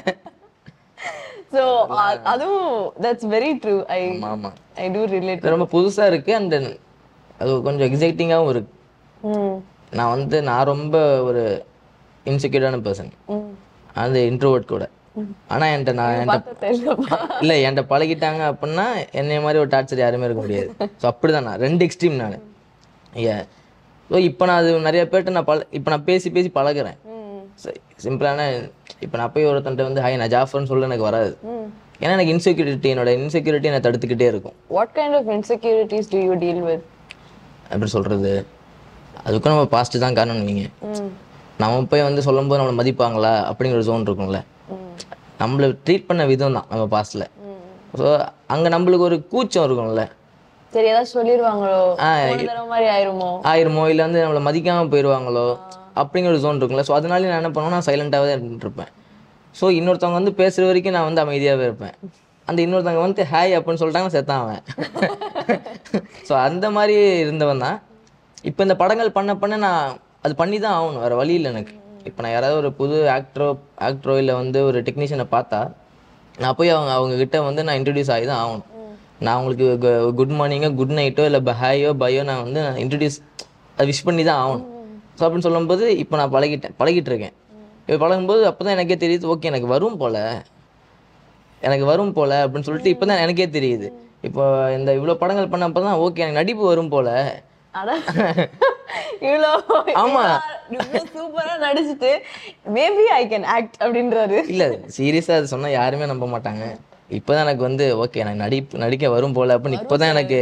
ஸோ அதுவும் தட்ஸ் வெரி ட்ரூ ஐ ஆமா ஆமா ஐ டூ ரிலேட் இது ரொம்ப புதுசா இருக்கு அண்ட் அது கொஞ்சம் எக்ஸைட்டிங்காகவும் இருக்கு ம் நான் வந்து நான் ரொம்ப ஒரு இன்செக்யூர்டான பர்சன் ம் அந்த இன்ட்ரோவர்ட் கூட ஆனா என்கிட்ட நான் என்கிட்ட பார்த்தா தெரியலப்பா இல்ல என்கிட்ட பழகிட்டாங்க அப்படின்னா என்னைய மாதிரி ஒரு டார்ச்சர் யாருமே இருக்க முடியாது ஸோ அப்படிதான் நான் ரெண்டு எக்ஸ்ட்ரீம் நான் ஏ ஸோ இப்போ நான் அது நிறைய பேர்ட்ட நான் பழ இப்போ நான் பேசி பேசி பழகுறேன் ம் சிம்பிளான இப்போ நான் போய் ஒருத்தன்ட்ட வந்து ஹாய் நான் ஜாஃபர்னு சொல்ல எனக்கு வராது ம் ஏன்னா எனக்கு இன்செக்யூரிட்டி என்னோட இன்செக்யூரிட்டி என்னை தடுத்துக்கிட்டே இருக்கும் What kind of insecurities do you deal with? எப்படி சொல்றது அதுக்கும் நம்ம பாஸ்ட் தான் காரணம் நீங்க ம் நம்ம போய் வந்து சொல்லும்போது நம்மளை மதிப்பாங்களா அப்படிங்கிற ஜோன் இருக்கும்ல ம் நம்மளை ட்ரீட் பண்ண விதம் தான் நம்ம பாஸ்ட்ல ம். ஸோ அங்கே நம்மளுக்கு ஒரு கூச்சம் இருக்கும்ல சரி ஏதாவது சொல்லிடுவாங்களோ ஆ, போன தடவை மாதிரி ஆயிருமோ ஆயிருமோ இல்லை வந்து நம்மளை மதிக்காமல் போயிடுவாங்களோ அப்படிங்கிற ஒரு ஜோன் இருக்கும்ல ஸோ அதனால நான் என்ன பண்ணுவேன் நான் சைலண்டாகவே இருப்பேன் ஸோ இன்னொருத்தவங்க வந்து பேசுகிற வரைக்கும் நான் வந்து அமைதியாகவே இருப்பேன் அந்த இன்னொருத்தவங்க வந்து ஹாய் அப்படின்னு சொல்லிட்டாங்க செத்தான் அவன் ஸோ அந்த மாதிரி இருந்தவன் தான் இப்போ இந்த படங்கள் பண்ண பண்ண நான் அது பண்ணி தான் ஆகணும் வேறு வழி இல்லை எனக்கு இப்போ நான் யாராவது ஒரு புது ஆக்டரோ ஆக்டரோ இல்லை வந்து ஒரு டெக்னீஷியனை பார்த்தா நான் போய் அவங்க அவங்க கிட்ட வந்து நான் இன்ட்ரடியூஸ் ஆகி தான் ஆகணும் நான் அவங்களுக்கு குட் மார்னிங்கோ குட் நைட்டோ இல்லை ஹாயோ பையோ நான் வந்து நான் இன்ட்ரடியூஸ் அது விஷ் பண்ணி தான் ஆகணும் ஸோ அப்படின்னு சொல்லும்போது இப்போ நான் பழகிட்டேன் பழகிட்டு இருக்கேன் இப்போ பழகும்போது அப்போ தான் எனக்கே தெரியுது ஓகே எனக்கு வரும் போல எனக்கு வரும் போல அப்படின்னு சொல்லிட்டு இப்போ தான் எனக்கே தெரியுது இப்போ இந்த இவ்வளோ படங்கள் பண்ணப்போ தான் ஓகே எனக்கு நடிப்பு வரும் போல அட இவ்வளோ ஆமா. இவ்வளோ சூப்பரா நடிச்சிட்டு மேபி ஐ கேன் ஆக்ட் அப்படின்றாரு இல்லை சீரியஸாக அது சொன்னால் யாருமே நம்ப மாட்டாங்க இப்போதான் எனக்கு வந்து ஓகே நான் நடி நடிக்க வரும் போல அப்படின்னு இப்போதான் எனக்கு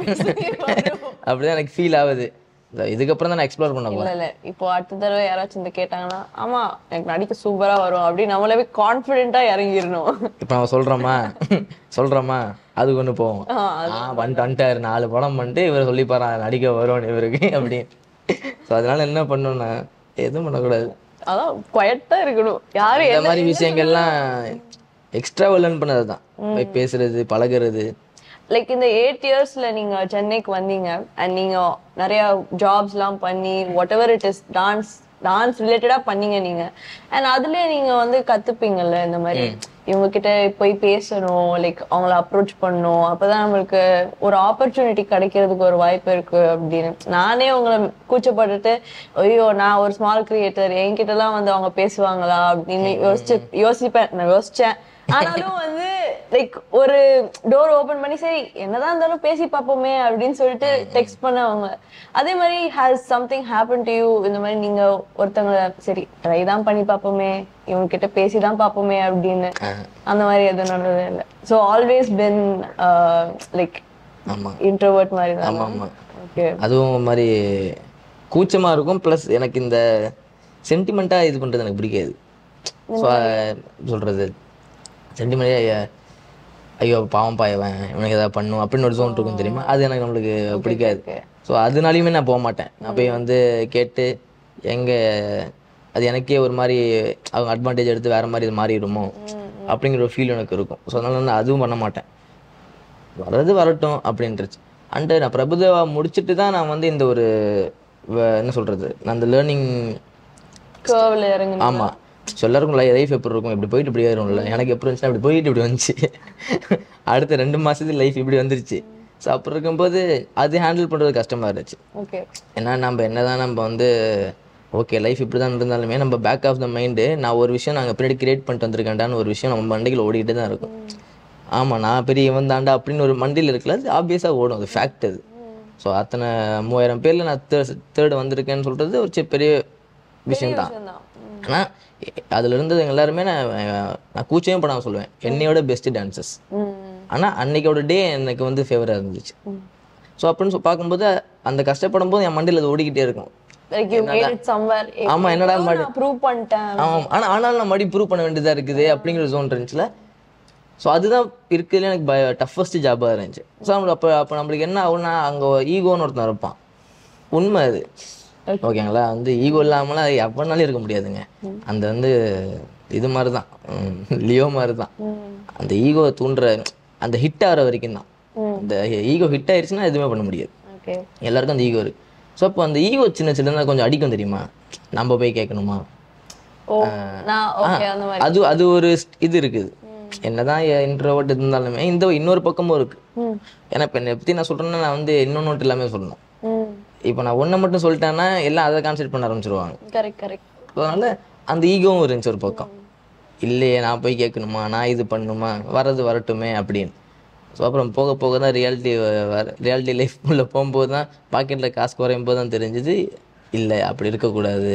அப்படிதான் எனக்கு ஃபீல் ஆகுது இல்ல, இதுக்கப்புறம் தான் நான் எக்ஸ்ப்ளோர் பண்ண போறேன் இல்ல இல்ல இப்போ அடுத்த தடவை யாராச்சும் இந்த கேட்டாங்கன்னா ஆமா எனக்கு நடிக்க சூப்பரா வரும் அப்படின்னு நம்மளவே கான்பிடென்ட்டா இறங்கிடணும் இப்போ நம்ம சொல்றோமா சொல்றோமா அது ஒன்று போவோம் ஆ, ஆ வந்துட்டு வந்துட்டாரு நாலு படம் பண்ணிட்டு இவர் சொல்லி நடிக்க வரும் இவருக்கு அப்படி ஸோ அதனால என்ன பண்ணணும்னா எதுவும் பண்ணக்கூடாது அதான் குவைட்டா இருக்கணும் யாரு இந்த மாதிரி விஷயங்கள்லாம் எக்ஸ்ட்ரா லேர்ன் பண்ணது தான் பேசுறது பழகுறது லைக் இந்த எயிட் இயர்ஸ்ல நீங்க சென்னைக்கு வந்தீங்க அண்ட் நீங்க நிறைய ஜாப்ஸ்லாம் பண்ணி whatever it is dance dance ரிலேட்டடா பண்ணீங்க நீங்க அண்ட் அதுலயே நீங்க வந்து கத்துப்பீங்கல்ல இந்த மாதிரி இவங்க கிட்ட போய் பேசணும் லைக் அவங்கள அப்ரோச் பண்ணணும் அப்பதான் நம்மளுக்கு ஒரு ஆப்பர்ச்சுனிட்டி கிடைக்கிறதுக்கு ஒரு வாய்ப்பு இருக்கு அப்படின்னு நானே உங்களை கூச்சப்பட்டுட்டு ஐயோ நான் ஒரு ஸ்மால் கிரியேட்டர் என்கிட்ட எல்லாம் வந்து அவங்க பேசுவாங்களா அப்படின்னு யோசிச்சு யோசிப்பேன் நான் யோசிச்சேன் ஆனாலும் வந்து லைக் ஒரு டோர் ஓபன் பண்ணி சரி என்னதான் இருந்தாலும் பேசி பார்ப்போமே அப்படின்னு சொல்லிட்டு டெக்ஸ்ட் பண்ணவங்க அதே மாதிரி has something happen to you இந்த மாதிரி நீங்க ஒருத்தவங்க சரி ட்ரை தான் பண்ணி பார்ப்போமே இவங்க கிட்ட பேசி தான் பார்ப்போமே அப்படின்னு அந்த மாதிரி எதுவும் நடந்ததே இல்லை ஸோ ஆல்வேஸ் பென் லைக் ஆமா இன்ட்ரோவர்ட் மாதிரி தான் ஆமா ஆமா ஓகே அதுவும் ஒரு மாதிரி கூச்சமா இருக்கும் ப்ளஸ் எனக்கு இந்த சென்டிமெண்ட்டா இது பண்றது எனக்கு பிடிக்காது ஸோ சொல்றது சென்டிமெண்ட்டே ஐயோ பாவம் பாயவன் இவனுக்கு ஏதாவது பண்ணும் அப்படின்னு ஒரு ஜோன் இருக்கும் தெரியுமா அது எனக்கு நம்மளுக்கு பிடிக்காது ஸோ அதனாலையுமே நான் போக மாட்டேன் நான் போய் வந்து கேட்டு எங்க அது எனக்கே ஒரு மாதிரி அவங்க அட்வான்டேஜ் எடுத்து வேற மாதிரி இது மாறிடுமோ அப்படிங்கிற ஒரு ஃபீல் எனக்கு இருக்கும் ஸோ அதனால நான் அதுவும் பண்ண மாட்டேன் வர்றது வரட்டும் அப்படின்ட்டுருச்சு அண்டு நான் பிரபுதேவா முடிச்சுட்டு தான் நான் வந்து இந்த ஒரு வ- என்ன சொல்றது நான் அந்த லேர்னிங் கர்வ்ல இறங்கி ஆமா ஸோ எல்லாருக்கும் லைஃப் எப்படி இருக்கும் இப்படி போயிட்டு இப்படி ஆயிரும்ல எனக்கு எப்படி இருந்துச்சுன்னா இப்படி போயிட்டு இப்படி வந்துச்சு அடுத்த ரெண்டு மாசத்துக்கு லைஃப் இப்படி வந்துருச்சு ஸோ அப்படி இருக்கும்போது அது ஹேண்டில் பண்றது கஷ்டமா இருந்துச்சு ஓகே ஏன்னா நம்ம என்னதான் நம்ம வந்து ஓகே லைஃப் இப்படி தான் இருந்தாலுமே நம்ம பேக் ஆஃப் த மைண்டு நான் ஒரு விஷயம் நாங்கள் பின்னாடி கிரியேட் பண்ணிட்டு வந்திருக்கேன்டான்னு ஒரு விஷயம் நம்ம மண்டையில் ஓடிக்கிட்டே தான் இருக்கும் ஆமாம் நான் பெரிய இவன் தாண்டா அப்படின்னு ஒரு மண்டியில் இருக்குல்ல அது ஆப்வியஸாக ஓடும் அது ஃபேக்ட் அது ஸோ அத்தனை மூவாயிரம் பேரில் நான் தேர்ட் வந்திருக்கேன்னு சொல்கிறது ஒரு சி- பெரிய விஷயம்தான் விஷயம்தான். ஆனால் அதில் இருந்தது எல்லாருமே நான் நான் கூச்சமே படாமல் சொல்லுவேன் என்னையோட பெஸ்ட் டான்சஸ் ம் ஆனால் அன்னைக்கோட டே எனக்கு வந்து ஃபேவராக இருந்துச்சு ஸோ அப்படின்னு சொ- பார்க்கும்போது அந்த கஷ்டப்படும் போது என் மண்டியில் அது ஓடிக்கிட்டே இருக்கும் like you made it somewhere ஆமா, என்னடா மாடு- ப்ரூவ் பண்ணிட்டேன் ஆமாம் ஆனால் ஆனாலும் நான் மறுபடியும் ப்ரூவ் பண்ண வேண்டியதாக இருக்குது அப்படிங்கிற ஜோன் இருந்துச்சுல ஸோ அதுதான் இருக்கிறதுல எனக்கு பய டஃபஸ்ட் ஜாபாக இருந்துச்சு ஸோ நம்மளுக்கு அப்போ அப்போ நம்மளுக்கு என்ன ஆகும்னா அங்கே ஈகோன்னு ஒருத்தன் இருப்பான் உண்மை அது ஓகேங்களா வந்து ஈகோ இல்லாமலாம் அது எப்படினாலும் இருக்க முடியாதுங்க அந்த வந்து இது மாதிரி தான் லியோ மாதிரி தான் அந்த ஈகோ தூண்டுற அந்த ஹிட் ஆகிற வரைக்கும் தான் அந்த ஈகோ ஹிட் ஆயிடுச்சுன்னா எதுவுமே பண்ண முடியாது ஓகே எல்லாருக்கும் அந்த ஈகோ இருக்கு ஸோ அப்போ அந்த ஈகோ சின்ன சின்னதாக கொஞ்சம் அடிக்கும் தெரியுமா நம்ம போய் கேட்கணுமா ஓ நான் ஓகே அந்த மாதிரி அது அது ஒரு st- இது இருக்குது என்னதான் இன்ட்ரோவர்ட் இருந்தாலுமே இந்த இன்னொரு பக்கமும் இருக்கு ம் ஏன்னா இப்போ என்னை பற்றி நான் சொல்கிறேன்னா நான் வந்து இன்னொன்று எல்லாமே சொல்லணும் ம் இப்போ நான் ஒன்றை மட்டும் சொல்லிட்டேன்னா எல்லாம் அதை கான்சென்ட் பண்ண ஆரம்பிச்சிருவாங்க கரெக்ட் கரெக்ட் அதனால அந்த ஈகோவும் இருந்துச்சு ஒரு பக்கம் இல்லையே நான் போய் கேட்கணுமா நான் இது பண்ணணுமா வர்றது வரட்டுமே அப்படின்னு ஸோ அப்புறம் போக போக தான் ரியாலிட்டி வர ரியாலிட்டி லைஃப் உள்ள போகும்போது தான் பாக்கெட்டில் காசு குறையும் போது தான் தெரிஞ்சுது இல்லை அப்படி இருக்கக்கூடாது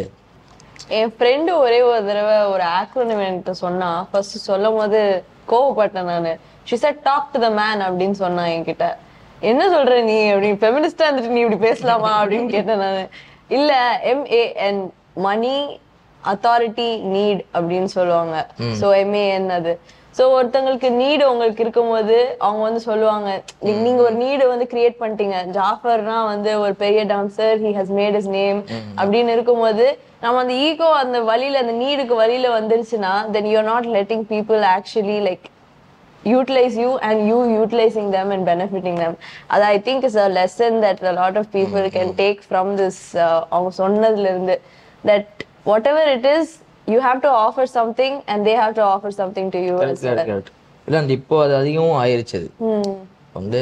என் ஃப்ரெண்டு ஒரே ஒரு தடவை ஒரு ஆக்ரோனிம் என்கிட்ட சொன்னா ஃபர்ஸ்ட் சொல்லும் போது கோவப்பட்டேன் நானு she said talk to the man அப்படின்னு சொன்னா என்கிட்ட என்ன சொல்ற நீ அப்படின்னு ஃபெமினிஸ்டா இருந்துட்டு நீ இப்படி பேசலாமா அப்படின்னு கேட்டேன் நானு இல்ல எம்ஏஎன் மணி அத்தாரிட்டி நீட் அப்படின்னு சொல்லுவாங்க சோ எம்ஏஎன் அது சோ ஒருத்தங்களுக்கு நீடு உங்களுக்கு இருக்கும்போது அவங்க வந்து சொல்லுவாங்க நீ- நீங்க ஒரு நீடு வந்து கிரியேட் பண்ணிட்டீங்க ஜாஃபர்னா வந்து ஒரு பெரிய dancer he has made his name அப்படின்னு இருக்கும்போது நம்ம அந்த ஈகோ அந்த வழியில அந்த நீடுக்கு வழியில வந்துருச்சுன்னா then you are not letting people actually like utilize you and you utilizing them and benefiting them அது i think is a lesson that a lot of people can take from this uh, அவங்க சொன்னதுல இருந்து that whatever it is you have to offer something and they have to offer something to you as well correct இல்லை அந்த இப்போ அது அதிகமும் ஆயிருச்சு அது ம் வந்து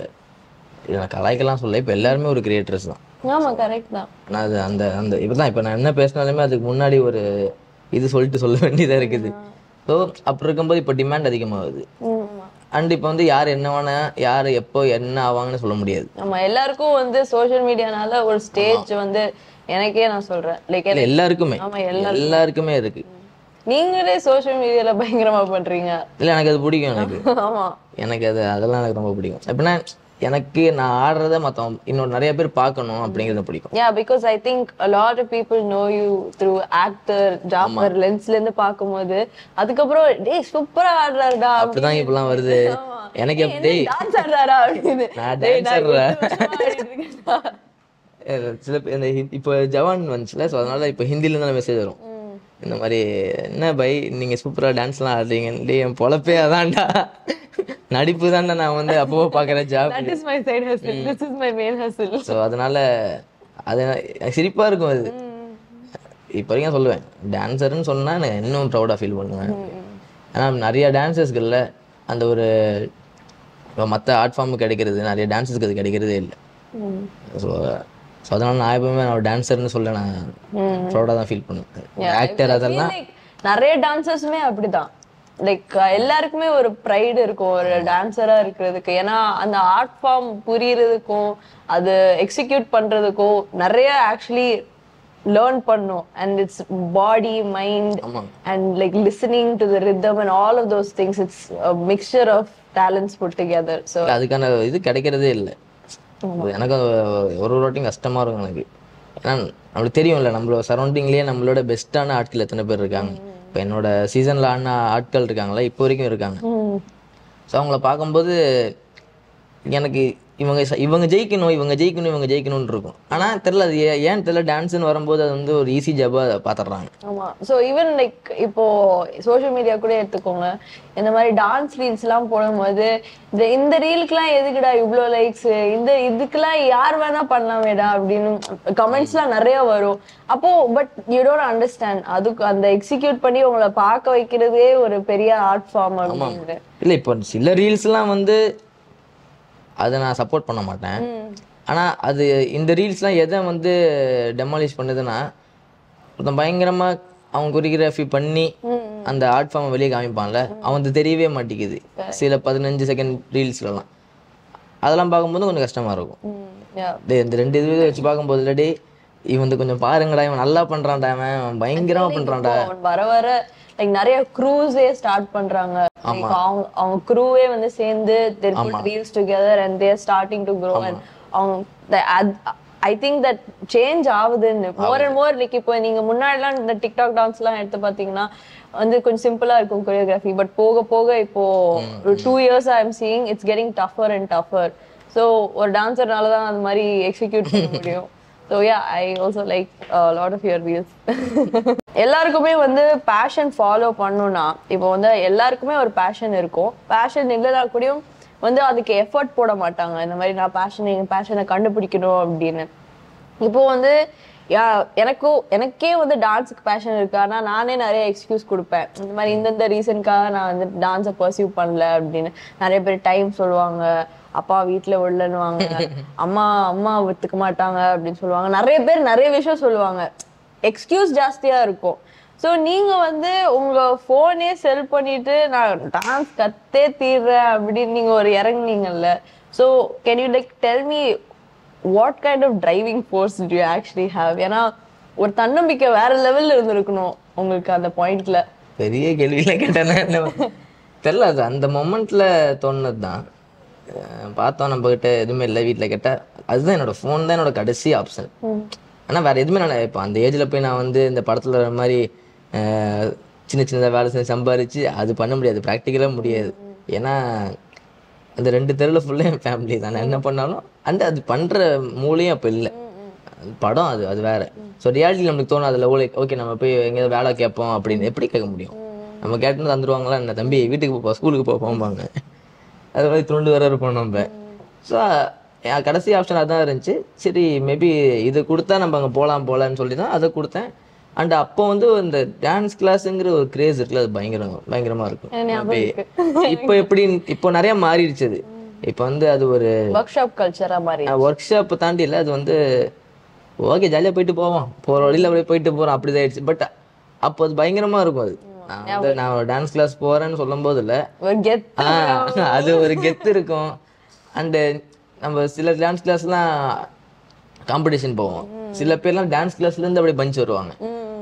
இதை நான் கலாய்க்கலாம் சொல்ல இப்போ எல்லாருமே ஒரு கிரியேட்டர்ஸ் தான் ஆமா கரெக்ட் தான் நான் அது அந்த அந்த இப்போ தான் இப்போ நான் என்ன பேசினாலுமே அதுக்கு முன்னாடி ஒரு இது சொல்லிட்டு சொல்ல வேண்டியதாக இருக்குது ஸோ அப்படி இருக்கும்போது இப்போ டிமாண்ட் அதிகமாகுது ம், ஆமா. அண்ட் இப்போ வந்து யார் என்ன வேணா யார் எப்போ என்ன ஆவாங்கன்னு சொல்ல முடியாது ஆமா எல்லாருக்கும் வந்து சோஷியல் மீடியானால ஒரு ஸ்டேஜ் வந்து எனக்கே நான் சொல்றேன் லைக் இல்லை எல்லாருக்குமே ஆமா, எல்லாருக்குமே இருக்கு நீங்களே சோஷியல் மீடியால பயங்கரமா பண்றீங்க இல்லை எனக்கு அது பிடிக்கும் எனக்கு ஆமா எனக்கு அது அதெல்லாம் எனக்கு ரொம்ப பிடிக்கும் எப்படின்னா எனக்கு நான் ஆடுறத மற்றவங்க இன்னொரு நிறைய பேர் பார்க்கணும் அப்படிங்கிறது பிடிக்கும் Yeah, because I think a lot of people know you through actor, Jaffer லென்ஸ்ல இருந்து பாக்கும்போது அதுக்கப்புறம் டேய் சூப்பரா ஆடுறாருடா அப்படிதான் இப்பெல்லாம் வருது எனக்கு எப்படி டான்ஸ் ஆடுறாரா அப்படின்னு நான் டேய், dancer எட்டு ரா. வருஷமா ஆடிட்டு இருக்கேன்டா. அஹ் சில பேர் இந்த ஹிந்தி- இப்போ ஜவான் வந்துச்சுல ஸோ அதனால இப்போ ஹிந்தில இருந்து மெசேஜ் வரும் இந்த மாதிரி என்ன பை நீங்க சூப்பரா டான்ஸ்லாம் ஆடுறீங்க டேய் என் பொழப்பே அதான்டா நடிப்பு தான்டா நான் வந்து அப்போ பார்க்குறேன் job That is my side hustle. This is my main hustle. So அதனால அது எனக்கு சிரிப்பா இருக்கும் அது இப்போ வரைக்கும் சொல்லுவேன் டான்ஸர்னு சொன்னா நான் இன்னும் ப்ரௌடாக ஃபீல் பண்ணுவேன் ஏன்னா நிறைய டான்சர்ஸ்களில் அந்த ஒரு இப்போ மற்ற ஆர்ட் ஃபார்முக்கு கிடைக்கிறது நிறைய டான்ஸஸ்க்கு அது கிடைக்கிறதே இல்லை ம். ஸோ ஸோ அதனால நான் எப்பவுமே நான் டான்ஸர்னு சொல்ல நான் ப்ரௌடாக தான் ஃபீல் பண்ணுவேன் ஆக்டர் அதெல்லாம் Like, நிறைய டான்சர்ஸுமே அப்படிதான் லைக் எல்லாருக்குமே ஒரு ப்ரைடு இருக்கும் ஒரு டான்சரா இருக்கிறதுக்கு ஏன்னா அந்த ஆர்ட் ஃபார்ம் புரியறதுக்கும் அது எக்ஸிக்யூட் பண்றதுக்கும் நிறைய ஆக்சுவலி லேர்ன் பண்ணும் அண்ட் இட்ஸ் பாடி மைண்ட் ஆமாம் and like listening to the rhythm and all of those things it's mixture of talents put together so அதுக்கான இது கிடைக்கிறதே இல்லை எனக்கு அது ஒரு ஒரு வாட்டியும் கஷ்டமா இருக்கும் எனக்கு ஏன்னா நம்மளுக்கு தெரியும்ல நம்மளோட சரௌண்டிங்லேயே நம்மளோட பெஸ்ட்டான ஆட்கள் எத்தனை பேர் இருக்காங்க இப்போ என்னோட சீசனில் ஆடின ஆட்கள் இருக்காங்களா இப்போ வரைக்கும் இருக்காங்க ஸோ அவங்கள பார்க்கும்போது எனக்கு இவங்க ச- இவங்க ஜெயிக்கணும் இவங்க ஜெயிக்கணும் இவங்க ஜெயிக்கணும்னு இருக்கும் ஆனால் தெரில அது ஏ- ஏன் தெரில டான்ஸ்னு வரும்போது அது வந்து ஒரு ஈஸி ஜாபாக பார்த்துடுறாங்க ஆமா சோ ஈவன் லைக் இப்போ சோஷியல் மீடியா கூட எடுத்துக்கோங்க இந்த மாதிரி டான்ஸ் ரீல்ஸ் எல்லாம் போடும்போது இந்த இந்த ரீலுக்குலாம் எதுக்குடா இவ்ளோ லைக்ஸ் இந்த இதுக்கெல்லாம் யார் வேணா பண்ணலாமேடா அப்படின்னு கமெண்ட்ஸ்லாம் நிறைய வரும் அப்போ பட் யூ டோன்ட் அண்டர்ஸ்டாண்ட் அதுக்கு அந்த எக்ஸிக்யூட் பண்ணி உங்களை பார்க்க வைக்கிறதே ஒரு பெரிய ஆர்ட் ஃபார்ம் அப்படின்னு இல்லை இப்போ சில ரீல்ஸ்லாம் வந்து அதை நான் சப்போர்ட் பண்ண மாட்டேன் ஆனால் அது இந்த ரீல்ஸ்லாம் எதை வந்து டெமாலிஷ் பண்ணுதுன்னா ஒருத்தன் பயங்கரமாக அவன் கொரியோகிராஃபி பண்ணி அந்த ஆர்ட் ஃபார்மை வெளியே காமிப்பான்ல அவனுக்கு தெரியவே மாட்டேங்குது சில பதினஞ்சு செகண்ட் ரீல்ஸ்லலாம் அதெல்லாம் பார்க்கும்போது கொஞ்சம் கஷ்டமாக இருக்கும் டேய் இந்த ரெண்டு இது வச்சு பார்க்கும்போது இல்ல டேய் இவன் வந்து கொஞ்சம் பாருங்கடா இவன் நல்லா பண்ணுறான்டா அவன் அவன் பயங்கரமாக பண்ணுறான்டா அவன் வர வர லைக் நிறைய க்ரூஸே ஸ்டார்ட் பண்றாங்க Like, அவங்க அவங்க க்ரூவே வந்து சேர்ந்து they're put reels together and they're starting to grow and அவங்க ஐ திங்க் தட் சேஞ்ச் ஆகுதுன்னு மோர் அண்ட் மோர் லைக் இப்போ நீங்க முன்னாடிலாம் இந்த டிக்டாக் டான்ஸ் எல்லாம் எடுத்து பாத்தீங்கன்னா வந்து கொஞ்சம் சிம்பிளா இருக்கும் கொரியோகிராஃபி பட் போக போக இப்போ ஒரு two years I am seeing it's getting tougher and tougher so ஒரு டான்சர்னால தான் அது மாதிரி எக்ஸிக்யூட் பண்ண முடியும் so yeah I also like lot of your views எல்லாருக்குமே வந்து பேஷன் ஃபாலோ பண்ணணும்னா இப்போ வந்து எல்லாருக்குமே ஒரு பேஷன் இருக்கும் பேஷன் இல்லைனா கூடயும் வந்து அதுக்கு எஃபர்ட் போட மாட்டாங்க இந்த மாதிரி நான் பேஷன் எங்கள் பேஷனை கண்டுபிடிக்கணும் அப்படின்னு இப்போ வந்து யா எனக்கும் எனக்கே வந்து டான்ஸுக்கு பேஷன் இருக்கு ஆனா நானே நிறைய எக்ஸ்கியூஸ் கொடுப்பேன் இந்த மாதிரி இந்தந்த ரீசனுக்காக நான் வந்து டான்ஸை பர்சியூ பண்ணல அப்படின்னு நிறைய பேர் டைம் சொல்லுவாங்க அப்பா வீட்டுல விடலன்னுவாங்க அம்மா அம்மா ஒத்துக்க மாட்டாங்க அப்படின்னு சொல்லுவாங்க நிறைய பேர் நிறைய விஷயம் சொல்லுவாங்க எக்ஸ்கியூஸ் ஜாஸ்தியா இருக்கும் ஸோ நீங்க வந்து உங்க போனே செல் பண்ணிட்டு நான் டான்ஸ் கத்தே தீர்றேன் அப்படின்னு நீங்க ஒரு இறங்குனீங்கல்ல so can you like tell me what kind of driving force do you actually have ஏன்னா ஒரு தன்னம்பிக்கை வேற லெவல்ல இருந்திருக்கணும் உங்களுக்கு அந்த பாயிண்ட்ல பெரிய கேள்வியில கேட்டேன்னா என்ன தெரில அது அந்த மொமெண்ட்ல தோணுனது தான் பார்த்தோம் நம்ம கிட்ட எதுவுமே இல்லை வீட்டில் கேட்டால் அதுதான் என்னோட ஃபோன் தான் என்னோட கடைசி ஆப்ஷன் ஆனால் வேற எதுவுமே நான் இப்போ அந்த ஏஜில் போய் நான் வந்து இந்த படத்தில் வர மாதிரி அஹ், சின்ன சின்னதாக வேலை செஞ்சு சம்பாரிச்சு அது பண்ண முடியாது ப்ராக்டிக்கலாக முடியாது ஏன்னா அந்த ரெண்டு தெருவில் ஃபுல்லாக என் ஃபேமிலி தான் நான் என்ன பண்ணாலும் அந்த அது பண்ணுற மூலையும் அப்போ இல்லை படம் அது அது வேற ஸோ ரியாலிட்டி நம்மளுக்கு தோணும் அதில் ஓகே ஓகே நம்ம போய் எங்கேயாவது வேலை கேட்போம் அப்படின்னு எப்படி கேட்க முடியும் நம்ம கேட்டு தந்துருவாங்களா என்ன தம்பி வீட்டுக்கு போ ஸ்கூலுக்கு போ போம்பாங்க அது மாதிரி துண்டு வேற இருப்போம் நம்ம ஸோ என் கடைசி ஆப்ஷன் அதான் இருந்துச்சு சரி மேபி இது கொடுத்தா நம்ம அங்கே போகலாம் போகலான்னு சொல்லி தான் அதை கொடுத்தேன் அண்ட் அப்போ வந்து இந்த டான்ஸ் கிளாஸுங்கிற ஒரு கிரேஸ் இருக்குல்ல அது பயங்கரம் பயங்கரமா இருக்கும் அப்படி- இப்போ எப்படி இப்போ நிறைய மாறிடுச்சு அது இப்போ வந்து அது ஒரு ஒர்க் ஷாப் கல்ச்சரா மாதிரி ஒர்க் ஷாப் தாண்டி இல்லை அது வந்து ஓகே ஜாலியாக போயிட்டு போவோம் போகிற வழியில் அப்படியே போயிட்டு போகிறோம் அப்படி தான் ஆயிடுச்சு பட் அப்போ அது பயங்கரமாக இருக்கும் அது நான் வந்து நான் டான்ஸ் கிளாஸ் போகிறேன்னு சொல்லும் போது இல்லை ஒரு கெத் ஆ, அது ஒரு கெத்து இருக்கும் அண்டு நம்ம சில டான்ஸ் கிளாஸ்லாம் காம்படிஷன் போவோம் சில பேர்லாம் டான்ஸ் கிளாஸ்லேருந்து அப்படியே பஞ்ச் வருவாங்க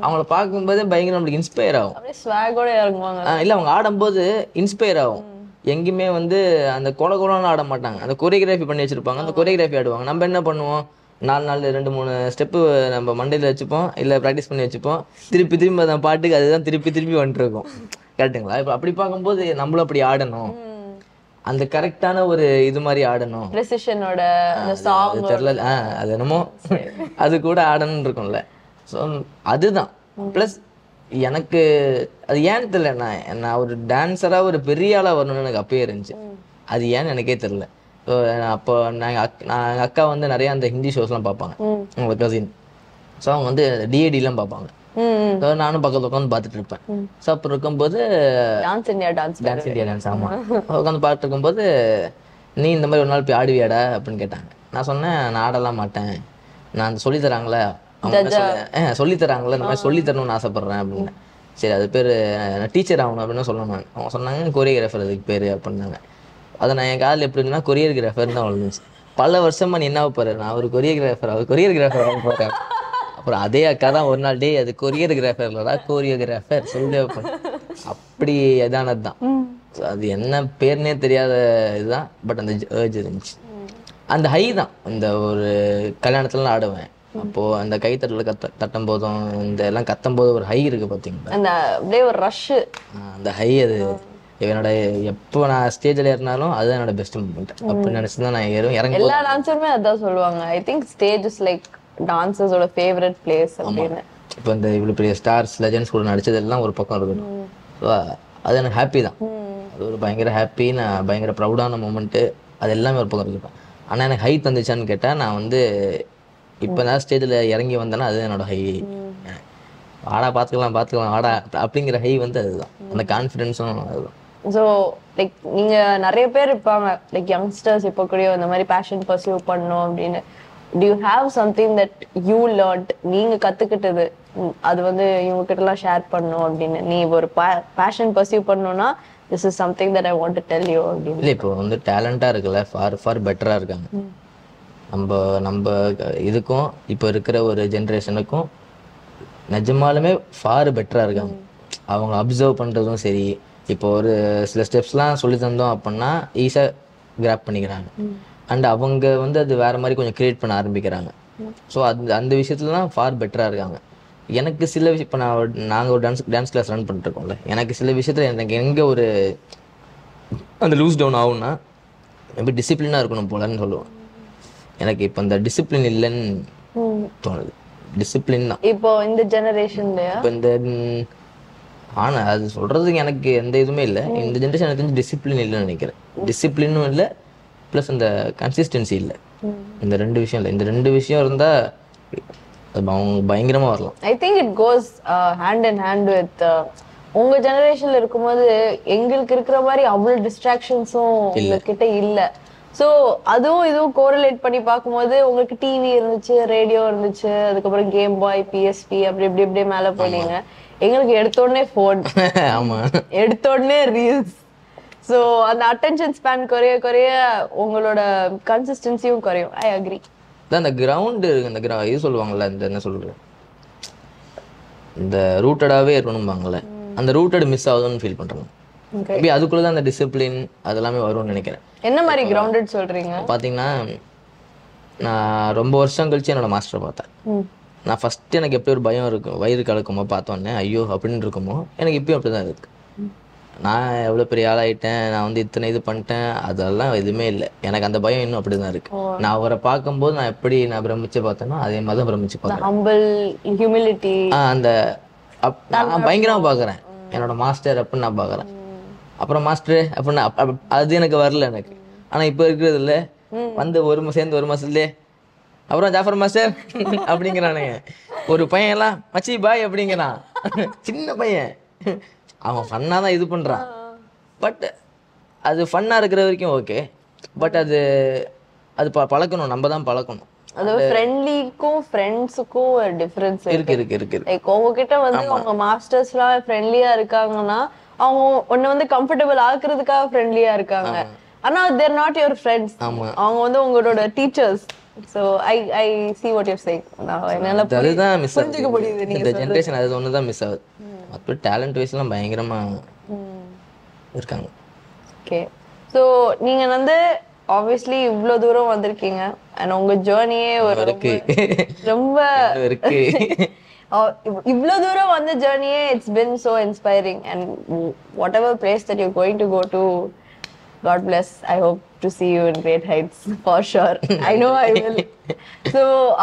அவங்கள பார்க்கும்போதே பயங்கர நம்மளுக்கு இன்ஸ்பயர் ஆகும் அப்படியே ஸ்வாகோட இறங்குவாங்க ஆஹ் இல்ல அவங்க ஆடும்போது இன்ஸ்பயர் ஆகும் எங்கேயுமே வந்து அந்த கொல கொலன்னு ஆட மாட்டாங்க அந்த கொரியோகிராஃபி பண்ணி வச்சிருப்பாங்க அந்த கொரியோகிராஃபி ஆடுவாங்க நம்ம என்ன பண்ணுவோம் நாலு நாலு ரெண்டு மூணு ஸ்டெப்பு நம்ம மண்டையில் வச்சுப்போம் இல்லை ப்ராக்டிஸ் பண்ணி வச்சுப்போம் திருப்பி திரும்பி அந்த பாட்டுக்கு அதுதான் திருப்பி திருப்பி வந்துட்டு இருக்கும் கரெக்டுங்களா இப்போ அப்படி பார்க்கும்போது நம்மளும் அப்படி ஆடணும் அந்த கரெக்டான ஒரு இது மாதிரி ஆடணும் ப்ரெசிஷனோட அந்த சாங் அது தெரியல ஆ அது என்னமோ அது கூட ஆடணும்னு இருக்கும்ல ஸோ அதுதான் ப்ளஸ் எனக்கு அது ஏன்னு தெரியல நான் நான் ஒரு டான்ஸராக ஒரு பெரிய ஆளாக வரணும்னு எனக்கு அப்பயே இருந்துச்சு அது ஏன்னு எனக்கே தெரியல ஸோ அப்போ நான் அக் நான் எங்கள் அக்கா வந்து நிறைய அந்த ஹிந்தி ஷோஸ்லாம் பார்ப்பாங்க உங்களோட கசின் ஸோ அவங்க வந்து டிஏடிலாம் பார்ப்பாங்க ம் ஸோ நானும் பக்கத்துல உட்காந்து பார்த்துட்டு இருப்பேன் ஸோ அப்போ இருக்கும்போது dance India dance dance India dance ஆமா உட்காந்து பார்த்துட்டு இருக்கும்போது நீ இந்த மாதிரி ஒரு நாள் போய் ஆடுவியாடா அப்படின்னு கேட்டாங்க நான் சொன்னேன் நான் ஆடலாம் மாட்டேன் நான் அந்த சொல்லி தராங்களே அவங்க என்ன சொல்லி- ஆ, சொல்லி தராங்களே இந்த மாதிரி சொல்லி தரணும்னு ஆசைப்படுறேன் அப்படின்னு சரி அது பேர் டீச்சர் ஆகணும் அப்படின்னு சொல்லணும் அவங்க சொன்னாங்க கொரியோகிராஃபர் அதுக்கு பேர் அப்படின்னாங்க அதை நான் என் காலில் எப்படி இருந்துன்னா கொரியோகிராஃபர் தான் விழுந்துச்சு பல வருஷமா நீ என்ன போற நான் ஒரு கொரியோகிராஃபர் அவர் கொரியோகிராஃபர் ஆக போறேன் அப்புறம் அதே அக்கா தான் ஒரு நாள் டேய் அது கொரியோகிராஃபர் இல்லடா கோரியோகிராஃபர் சொல்லு அப்படின்னு. அப்படி இதானது தான் So, அது என்ன பேர்னே தெரியாத இதுதான் பட் அந்த ஏர்ஜ் இருந்துச்சு அந்த ஹை தான் இந்த ஒரு கல்யாணத்துலலாம் ஆடுவேன் அப்போ அந்த கைத்தட்டல கத்த தட்டும் போதும் இந்த எல்லாம் கத்தும் போது ஒரு ஹை இருக்கு பாத்தீங்களா அந்த அப்படியே ஒரு ரஷ் ஆஹ் அந்த ஹை அது என்னோட எப்போ நான் ஸ்டேஜில் ஏறினாலும் அதுதான் என்னோட பெஸ்ட் மூமெண்ட் அப்படின்னு நினைச்சு தான் நான் ஏறும் இறங்கும் எல்லா டான்ஸருமே அதான் சொல்லுவாங்க I think stage is like டான்சர்ஸோட ஃபேவரட் பிளேஸ் அப்படின்னு இப்போ இந்த இவ்வளோ பெரிய ஸ்டார்ஸ் லெஜண்ட்ஸ் கூட நடிச்சது எல்லாம் ஒரு பக்கம் இருக்கட்டும் ஸோ அது எனக்கு ஹாப்பி தான் அது ஒரு பயங்கர ஹாப்பி நான் பயங்கர ப்ரௌடான மூமெண்ட்டு அது எல்லாமே ஒரு பக்கம் இருக்கட்டும் ஆனால் எனக்கு ஹை தந்துச்சான்னு கேட்டால் நான் வந்து இப்போ நான் ஸ்டேஜில் இறங்கி வந்தேன்னா அது என்னோட ஹை ஆடா பார்த்துக்கலாம் பார்த்துக்கலாம் ஆடா அப்படிங்கிற ஹை வந்து அதுதான் அந்த கான்ஃபிடென்ஸும் அதுதான் ஸோ லைக் நீங்க நிறைய பேர் இருப்பாங்க லைக் யங்ஸ்டர்ஸ் இப்போ கூட இந்த மாதிரி பேஷன் பர்சியூ பண்ணணும் அப்படின்னு do you have something that you learned நீங்க கத்துக்கிட்டது ம், அது வந்து இவங்க கிட்ட எல்லாம் ஷேர் பண்ணணும் அப்படின்னு நீ ஒரு பேஷன் பர்சியூ பண்ணணும்னா this is something that I want to tell you அப்படின்னு இல்லை இப்போ வந்து டேலண்டாக இருக்குல்ல ஃபார் ஃபார் பெட்டராக இருக்காங்க நம்ம நம்ம இதுக்கும் இப்போ இருக்கிற ஒரு ஜென்ரேஷனுக்கும் நிஜமாலுமே ஃபார் பெட்டராக இருக்காங்க அவங்க அப்சர்வ் பண்ணுறதும் சரி இப்போ ஒரு சில ஸ்டெப்ஸ்லாம் சொல்லி தந்தோம் அப்படின்னா ஈஸியாக கிராப் பண்ணிக்கிறாங்க அண்ட் அவங்க வந்து அது வேற மாதிரி கொஞ்சம் கிரியேட் பண்ண ஆரம்பிக்கிறாங்க ஸோ அந்த அந்த விஷயத்துலலாம் ஃபார் பெட்டராக இருக்காங்க எனக்கு சில விஷயம் இப்போ நான் நாங்கள் ஒரு டான்ஸ் டான்ஸ் கிளாஸ் ரன் பண்ணிட்டுருக்கோம்ல எனக்கு சில விஷயத்தில் எனக்கு எங்கே ஒரு அந்த லூஸ் டவுன் ஆகும்னா மேபி டிசிப்ளினாக இருக்கணும் போலன்னு சொல்லுவேன் எனக்கு இப்போ இந்த டிசிப்ளின் இல்லைன்னு தோணுது டிசிப்ளின் தான் இப்போ இந்த ஜெனரேஷன்லயா இப்போ இந்த ம், ஆனா அது சொல்றதுக்கு எனக்கு எந்த இதுவுமே இல்லை இந்த ஜென்ரேஷன் எனக்கு தெரிஞ்சு டிசிப்ளின் இல்லைன்னு நினைக்கிறேன் டிசிப்ளினும் இல்லை ப்ளஸ் அந்த கன்சிஸ்டன்சி இல்லை இந்த ரெண்டு விஷயம் இல்லை இந்த ரெண்டு விஷயம் இருந்தா அது அவங்க பயங்கரமா வரலாம் I think it goes hand and hand with உங்க ஜெனரேஷன்ல இருக்கும்போது எங்களுக்கு இருக்கிற மாதிரி அவ்வளவு டிஸ்ட்ராக்ஷன்ஸும் உங்ககிட்ட இல்ல சோ அதுவும் இதுவும் கோரிலேட் பண்ணி பார்க்கும்போது உங்களுக்கு டிவி இருந்துச்சு ரேடியோ இருந்துச்சு அதுக்கப்புறம் கேம் பாய் பிஎஸ்பி அப்படி இப்படி இப்படியே மேல போனீங்க எங்களுக்கு எடுத்த உடனே ஃபோன் ஆமா எடுத்த உடனே ரீல்ஸ் சோ அந்த அட்டென்ஷன் ஸ்பேன் குறைய குறைய உங்களோட கன்சிஸ்டன்சியும் குறையும் ஐ அக்ரி அதான் அந்த கிரவுண்டு இந்த கிரா இது சொல்லுவாங்கல்ல இந்த என்ன சொல்றது இந்த ரூட்டடாகவே இருக்கணும்பாங்கல்ல அந்த ரூட்டட் மிஸ் ஆகுதுன்னு ஃபீல் பண்றாங்க Okay. மேபி அதுக்குள்ள தான் அந்த டிசிப்ளின் அதெல்லாமே வரும்னு நினைக்கிறேன் என்ன மாதிரி கிரவுண்டட் சொல்றீங்க பார்த்தீங்கன்னா நான் ரொம்ப வருஷம் கழிச்சு என்னோட மாஸ்டரை பார்த்தேன் ம். நான் ஃபர்ஸ்ட் எனக்கு எப்படி ஒரு பயம் இருக்கும் வயிறு கலக்குமோ பார்த்தோன்னே ஐயோ அப்படின்னு இருக்குமோ எனக்கு இப்பயும் அப்படி தான் இருக்கு நான் எவ்வளோ பெரிய ஆளாயிட்டேன் நான் வந்து இத்தனை இது பண்ணிட்டேன் அதெல்லாம் எதுவுமே இல்லை எனக்கு அந்த பயம் இன்னும் அப்படி தான் இருக்கு நான் அவரை பார்க்கும்போது நான் எப்படி நான் பிரமிச்சு பார்த்தேனோ அதே மாதிரி தான் பிரமிச்சு பார்த்தேன் ஹம்பிள் ஹியூமிலிட்டி ஆ அந்த அப்- நான் பயங்கரமா பார்க்குறேன் என்னோட மாஸ்டர் அப்படின்னு நான் பார்க்குறேன் அப்புறம் மாஸ்டர் அப்படின்னு அப்- அப்- அது எனக்கு வரல எனக்கு ஆனா இப்போ இருக்கிறது இல்ல வந்து ஒரு மா- சேர்ந்து ஒரு மாசத்துலயே அப்புறம் ஜாஃபர் மாஸ்டர் அப்படிங்கிறானுங்க ஒரு பையன் எல்லாம் மச்சி பாய் அப்படிங்கிறான் சின்ன பையன் அவன் ஃபன்னாக தான் இது பண்றான் பட் அது ஃபன்னா இருக்கிற வரைக்கும் ஓகே பட் அது அது ப- பழக்கணும் நம்ம தான் பழக்கணும் அதாவது ஃப்ரெண்ட்லிக்கும் ஃப்ரெண்ட்ஸுக்கும் ஒரு டிஃபரன்ஸ் இருக்கு இருக்கு இருக்கு இருக்கு லைக் உங்ககிட்ட வந்து உங்க மாஸ்டர்ஸ்லாம் ஃப்ரெண்ட்லியா இருக்காங்கன்னா அவங்க உன்னை வந்து கம்ஃபர்டபுள் ஆக்குறதுக்காக ஃப்ரெண்ட்லியா இருக்காங்க ஆனா தேர் நாட் யுவர் ஃப்ரெண்ட்ஸ் ஆமா அவங்க வந்து உங்களோட teachers so I I see what you're saying நான் என்னால அது- அதுதான் மிஸ் புரிஞ்சுக்க முடியுது ஆகுது நீங்க இந்த ஜென்ரேஷன் அது ஒன்று தான் மிஸ் ஆகுது மற்ற டேலண்ட் வைஸ்லாம் பயங்கரமா இருக்காங்க ஓகே ஸோ நீங்க வந்து ஆப்வியஸ்லி இவ்வளோ தூரம் வந்திருக்கீங்க அண்ட் உங்க ஜேர்னியே ஒரு இருக்கு ரொம்ப இன்னும் இருக்கு இவ்வளோ தூரம் வந்த ஜேர்னியே it's been so inspiring and whatever place that you going to go to God bless I hope to see you in great heights for sure I know I will so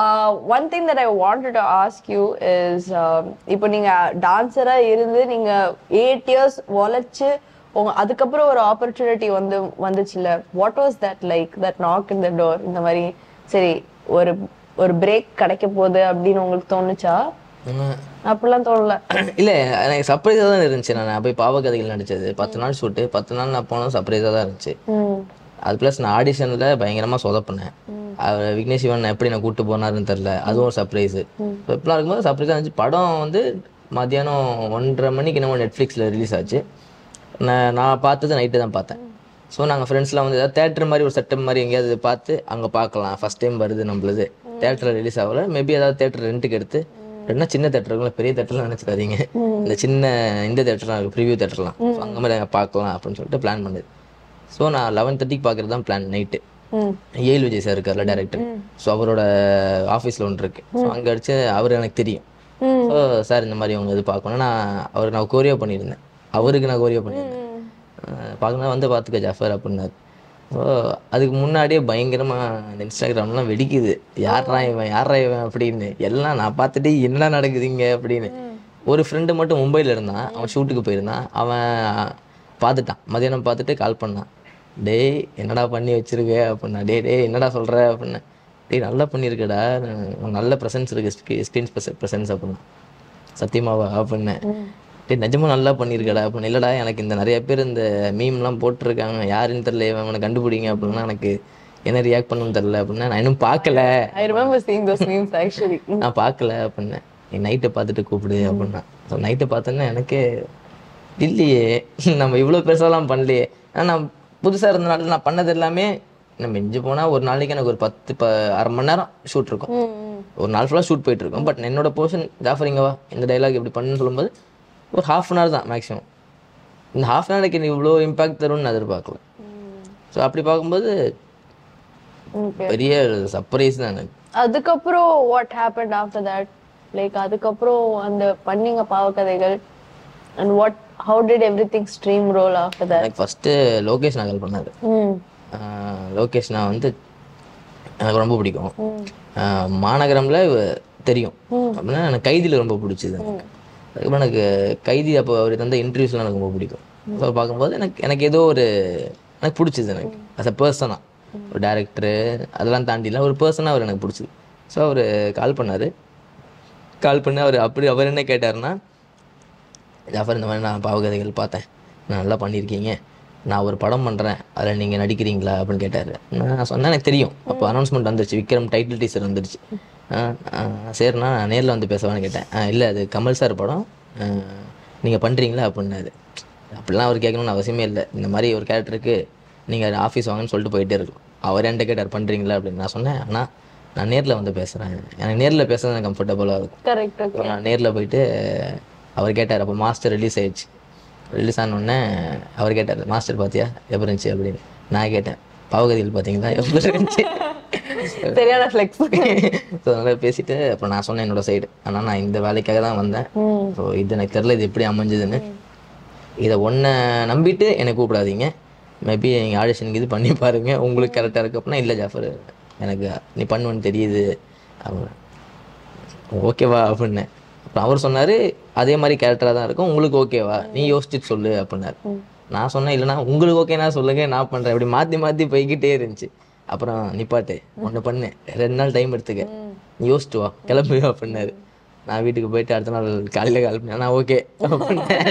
one thing that I wanted to ask you is இப்போ நீங்க டான்ஸரா இருந்து நீங்க eight years உழைச்சு உங்க அதுக்கப்புறம் ஒரு opportunity வந்து வந்துச்சுல்ல what was that like that knock in the door இந்த மாதிரி சரி ஒரு ஒரு பிரேக் கிடைக்க போகுது அப்படின்னு உங்களுக்கு தோணுச்சா உம். அப்படிலாம் தோணல இல்ல எனக்கு சர்ப்ரைஸாக தான் இருந்துச்சு நான் போய் பாவக்கதைகள் நடிச்சது பத்து நாள் ஷூட்டு பத்து நாள் நான் போனது சர்ப்ரைஸாக தான் இருந்துச்சு ம் அது ப்ளஸ் நான் ஆடிஷனில் பயங்கரமா சொதப்பினேன் அவர் விக்னேஷ் சிவன் எப்படி நான் கூட்டு போனாருன்னு தெரில அதுவும் ஒரு சர்ப்ரைஸு இப்படிலாம் இருக்கும்போது சர்ப்ரைஸாக இருந்துச்சு படம் வந்து மத்தியானம் ஒன்றரை மணிக்கு நம்ம நெட்ஃப்ளிக்ஸில் ரிலீஸ் ஆச்சு நான் நான் பார்த்தது நைட்டு தான் பார்த்தேன் ஸோ நாங்கள் ஃப்ரெண்ட்ஸ்லாம் வந்து ஏதாவது தேட்டர் மாதிரி ஒரு செட்டப் மாதிரி எங்கேயாவது பார்த்து அங்கே பார்க்கலாம் ஃபர்ஸ்ட் டைம் வருது நம்மளுது தேட்டரில் ரிலீஸ் ஆகல மேபி ஏதாவது தேட்டர் ரெண்ட்டுக்கு எடுத்து இல்லைன்னா சின்ன தேட்டர் இருக்குல்ல பெரிய தேட்டர்லாம் நினச்சிக்காதீங்க இந்த சின்ன இந்த தேட்டர்லாம் இருக்குது ப்ரிவியூ தேட்டர்லாம் ஸோ அங்கே மாதிரி நாங்கள் பார்க்கலாம் அப்படின்னு சொல்லிட்டு பிளான் பண்ணுது ஸோ நான் லெவன் தேர்ட்டிக்கு பார்க்குறது தான் பிளான் நைட்டு ம் ஏல் விஜய் சார் இருக்கார்ல டேரக்டர் ஸோ அவரோட ஆஃபீஸில் ஒன்று இருக்கு ஸோ அங்கே அடிச்சு அவர் எனக்கு தெரியும் ம். ஸோ சார் இந்த மாதிரி அவங்க இது பார்க்கணும் நான் அவருக்கு நான் கோரியோ பண்ணியிருந்தேன் அவருக்கு நான் கோரியோ பண்ணியிருந்தேன் அஹ் பார்க்கணும் வந்து பார்த்துக்க ஜாஃபர் அப்படின்னாரு ஸோ அதுக்கு முன்னாடியே பயங்கரமாக இந்த இன்ஸ்டாகிராம்லாம் வெடிக்குது யாரா இவன் யாரா இவன் அப்படின்னு எல்லாம் நான் பார்த்துட்டு என்ன நடக்குதுங்க அப்படின்னு ஒரு ஃப்ரெண்டு மட்டும் மும்பையில் இருந்தான் அவன் ஷூட்டுக்கு போயிருந்தான் அவன் பார்த்துட்டான் மதியானம் பார்த்துட்டு கால் பண்ணான் டேய் என்னடா பண்ணி வச்சிருக்க அப்படின்னா டேய் டேய் என்னடா சொல்ற அப்படின்னா டேய் நல்லா பண்ணியிருக்கடா உனக்கு நல்ல ப்ரெசன்ஸ் இருக்கு ஸ்க்ரீன் ப்ரெசன்ஸ் அப்படின்னா சத்தியமாவா அப்படின்னேன் டேய் நிஜமா நல்லா பண்ணியிருக்கடா அப்படின்னு இல்லடா எனக்கு இந்த நிறைய பேர் இந்த மீம்லாம் போட்டிருக்காங்க யாருன்னு தெரியல இவன் அவனை கண்டுபிடிங்க அப்படின்னா எனக்கு என்ன ரியாக்ட் பண்ணணும்னு தெரியல அப்படின்னா நான் இன்னும் பார்க்கல I remember seeing those memes actually நான் பார்க்கல அப்படின்னேன் நீ நைட்டை பார்த்துட்டு கூப்பிடு அப்படின்னா ஸோ நைட்டை பார்த்தோன்னே எனக்கே இல்லையே நம்ம இவ்வளோ பெருசாலாம் பண்ணலையே ஆனால் நான் புதுசாக இருந்தனால நான் பண்ணது எல்லாமே நம்ம மிஞ்சி போனால் ஒரு நாளைக்கு எனக்கு ஒரு பத்து ப அரை மணி நேரம் ஷூட் இருக்கும் ஒரு நாள் ஃபுல்லாக ஷூட் போயிட்டு இருக்கும் பட் என்னோட போர்ஷன் ஜாஃபர் இங்க வா இந்த டைலாக் இப்படி பண்ணுன்னு சொல்லும்போது ஒரு ஹாஃப் அன் ஹவர் தான் மேக்ஸிமம் இந்த ஹாஃப் அன் ஹவருக்கு இவ்வளோ இம்பாக்ட் தரும்னு நான் எதிர்பார்க்கல ஸோ அப்படி பார்க்கும்போது ஓகே பெரிய சர்ப்ரைஸ் தான் எனக்கு அதுக்கப்புறம் what happen after that like அதுக்கப்புறம் அந்த பண்ணீங்க Paava Kadhaigal and what how did everything stream role after that எனக்கு ஃபஸ்ட்டு லோகேஷ் நகல் பண்ணாரு ம் ஆஹ் லோகேஷ் நான் வந்து எனக்கு ரொம்ப பிடிக்கும் ஆஹ் மாநகரம்ல இவ- தெரியும் அப்படின்னா எனக்கு கைதியில் ரொம்ப பிடிச்சது எனக்கு அதுக்கப்புறம் எனக்கு கைதி அப்போ அவர் தந்த இன்டர்வியூஸ்லாம் எனக்கு ரொம்ப பிடிக்கும் ஸோ பார்க்கும்போது எனக்கு எனக்கு ஏதோ ஒரு எனக்கு பிடிச்சது எனக்கு அஸ் அ பர்சனாக ஒரு டேரக்டரு அதெல்லாம் தாண்டிலாம் ஒரு பர்சனாக அவர் எனக்கு பிடிச்சது ஸோ அவர் கால் பண்ணார் கால் பண்ணி அவர் அப்படி அவர் என்ன கேட்டாருன்னா ஜாஃபர் இந்த மாதிரி நான் பாவகதைகள் பார்த்தேன் நான் நல்லா பண்ணியிருக்கீங்க நான் ஒரு படம் பண்ணுறேன் அதில் நீங்கள் நடிக்கிறீங்களா அப்படின்னு கேட்டார் நான் சொன்னேன் எனக்கு தெரியும் அப்போ அனௌன்ஸ்மெண்ட் வந்துருச்சு விக்ரம் டைட்டில் டீசர் வந்துருச்சு ஆ, ஆ, சரிண்ணா நான் நேரில் வந்து பேசவான்னு கேட்டேன் ஆ, இல்லை அது கமல் சார் படம் நீங்கள் பண்ணுறீங்களா அப்படின்னாரு அப்படிலாம் அவர் கேட்கணும்னு அவசியமே இல்லை இந்த மாதிரி ஒரு கேரக்டருக்கு நீங்கள் ஆஃபீஸ் வாங்கன்னு சொல்லிட்டு போயிட்டே இருக்கும் அவர் என்கிட்ட கேட்டார் பண்ணுறீங்களா அப்படின்னு நான் சொன்னேன் ஆனால் நான் நேரில் வந்து பேசுகிறேன் எனக்கு நேரில் பேசுறது எனக்கு கம்ஃபர்டபுளாக இருக்கும் கரெக்ட் அப்போ நான் நேரில் போயிட்டு அவர் கேட்டார் அப்போ மாஸ்டர் ரிலீஸ் ஆயிடுச்சு ரிலீஸ் ஆனோடனே அவர் கேட்டார் மாஸ்டர் பார்த்தியா எப்படி இருந்துச்சு அப்படின்னு நான் கேட்டேன் பாவகதிகள் பார்த்தீங்களா எப்படி இருந்துச்சு சரியான ஃப்ளெக்ஸ் ஸோ அதனால் பேசிட்டு அப்புறம் நான் சொன்னேன் என்னோட சைடு ஆனால் நான் இந்த வேலைக்காக தான் வந்தேன் ஸோ இது எனக்கு தெரில இது எப்படி அமைஞ்சதுன்னு இதை ஒன்றை நம்பிட்டு என்னை கூப்பிடாதீங்க மேபி நீங்கள் ஆடிஷனுக்கு இது பண்ணி பாருங்க உங்களுக்கு கரெக்டாக இருக்கு அப்படின்னா இல்லை ஜாஃபர் எனக்கு நீ பண்ணுவேன்னு தெரியுது அப்படின்னு ஓகேவா அப்படின்னேன் அப்புறம் அவர் சொன்னார் அதே மாதிரி கேரக்டராக தான் இருக்கும் உங்களுக்கு ஓகேவா நீ யோசிச்சுட்டு சொல்லு அப்படின்னாரு நான் சொன்னேன் இல்லைனா உங்களுக்கு ஓகேனா சொல்லுங்க நான் பண்ணுறேன் இப்படி மாற்றி மாற்றி போய்கிட்டே இருந்துச்சு அப்புறம் நிப்பாட்டு ஒன்று பண்ணு ரெண்டு நாள் டைம் எடுத்துக்க நீ யோசிச்சு வா கிளம்பு அப்படின்னாரு நான் வீட்டுக்கு போயிட்டு அடுத்த நாள் காலையில் கால் பண்ணேன் நான் ஓகே அப்படின்னேன்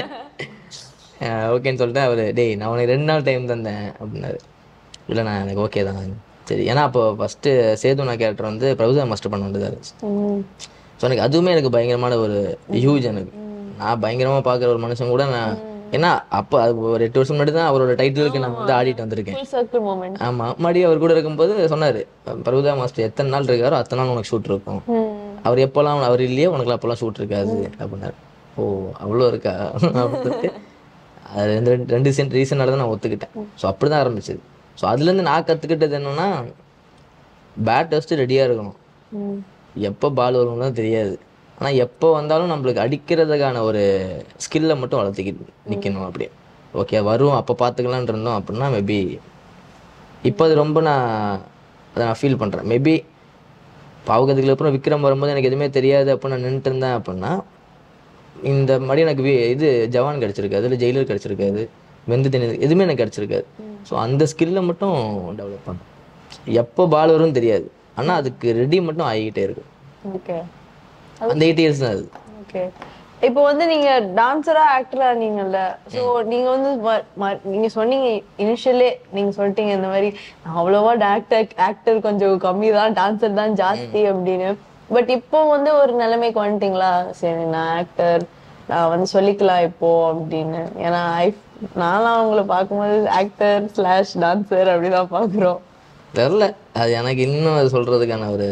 ஓகேன்னு சொல்லிட்டு அவர் டேய் நான் உனக்கு ரெண்டு நாள் டைம் தந்தேன் அப்படின்னாரு இல்லை நான் எனக்கு ஓகே தான் சரி ஏன்னா அப்போ ஃபஸ்ட்டு சேதுனா கேரக்டர் வந்து பிரபுதா மாஸ்டர் பண்ண வேண்டியதாக இருந்துச்சு ஸோ எனக்கு அதுவுமே எனக்கு பயங்கரமான ஒரு ஹியூஜ் எனக்கு நான் பயங்கரமாக பார்க்குற ஒரு மனுஷன் கூட நான் ஏன்னா அப்போ அது ஒரு எட்டு வருஷம் முன்னாடி தான் அவரோட டைட்டிலுக்கு நான் வந்து ஆடிட்டு வந்திருக்கேன் ஃபுல் சர்க்கிள் மூமெண்ட் ஆமா மறுபடியும் அவர் கூட இருக்கும்போது சொன்னாரு பிரபுதா மாஸ்டர் எத்தனை நாள் இருக்காரோ அத்தனை நாள் உனக்கு ஷூட் இருக்கும் அவர் எப்போல்லாம் அவர் இல்லையே உனக்கு அப்போல்லாம் ஷூட் இருக்காது அப்படின்னாரு ஓ அவ்வளோ இருக்கா அப்படின்னு சொல்லிட்டு அது ரெண்டு ரெண்டு ரெண்டு சென்ட் ரீசனால தான் நான் ஒத்துக்கிட்டேன் ஸோ அப்படி தான் ஆரம்பிச்சது ஸோ அதுலேருந்து நான் கற்றுக்கிட்டது என்னன்னா பேட் டஸ்ட்டு ரெடியாக இருக்கணும் எப்போ பால் வரும்னு தான் தெரியாது ஆனால் எப்போ வந்தாலும் நம்மளுக்கு அடிக்கிறதுக்கான ஒரு ஸ்கில்லை மட்டும் வளர்த்துக்கிட்டு நிற்கணும் அப்படியே ஓகே வரும் அப்போ பார்த்துக்கலான்னு இருந்தோம் அப்படின்னா மேபி இப்போ அது ரொம்ப நான் அதை நான் ஃபீல் பண்ணுறேன் மேபி பாவகத்துக்கு அப்புறம் விக்ரம் வரும்போது எனக்கு எதுவுமே தெரியாது அப்படின்னு நான் நின்றுட்டு இருந்தேன் அப்படின்னா இந்த மாதிரி எனக்கு வி- இது ஜவான் கிடச்சிருக்காது இல்லை ஜெயிலர் கிடச்சிருக்காது வெந்து தண்ணி எதுவுமே எனக்கு கிடச்சிருக்காது ஸோ அந்த ஸ்கில்லை மட்டும் டெவலப் பண்ணேன் எப்போ பால் வரும்னு தெரியாது ஆனால் அதுக்கு ரெடி மட்டும் ஆகிக்கிட்டே இருக்கு ஓகே அந்த எயிட் இயர்ஸ் தான் அது ஓகே இப்போ வந்து நீங்க டான்சரா ஆக்டரா நீங்கல்ல சோ நீங்க வந்து ம- ம- நீங்க சொன்னீங்க இனிஷியலே நீங்க சொல்லிட்டீங்க இந்த மாதிரி நான் அவ்வளவா ஆக்டர் ஆக்டர் கொஞ்சம் கம்மி தான் டான்சர் தான் ஜாஸ்தி அப்படின்னு பட் இப்போ வந்து ஒரு நிலைமைக்கு வந்துட்டீங்களா சரி நான் ஆக்டர் நான் வந்து சொல்லிக்கலாம் இப்போ அப்படின்னு ஏன்னா ஐ நான்லாம் அவங்கள பார்க்கும்போது ஆக்டர் ஸ்லாஷ் டான்சர் அப்படிதான் பாக்குறோம் தெரில அது எனக்கு இன்னும் அது சொல்கிறதுக்கான ஒரு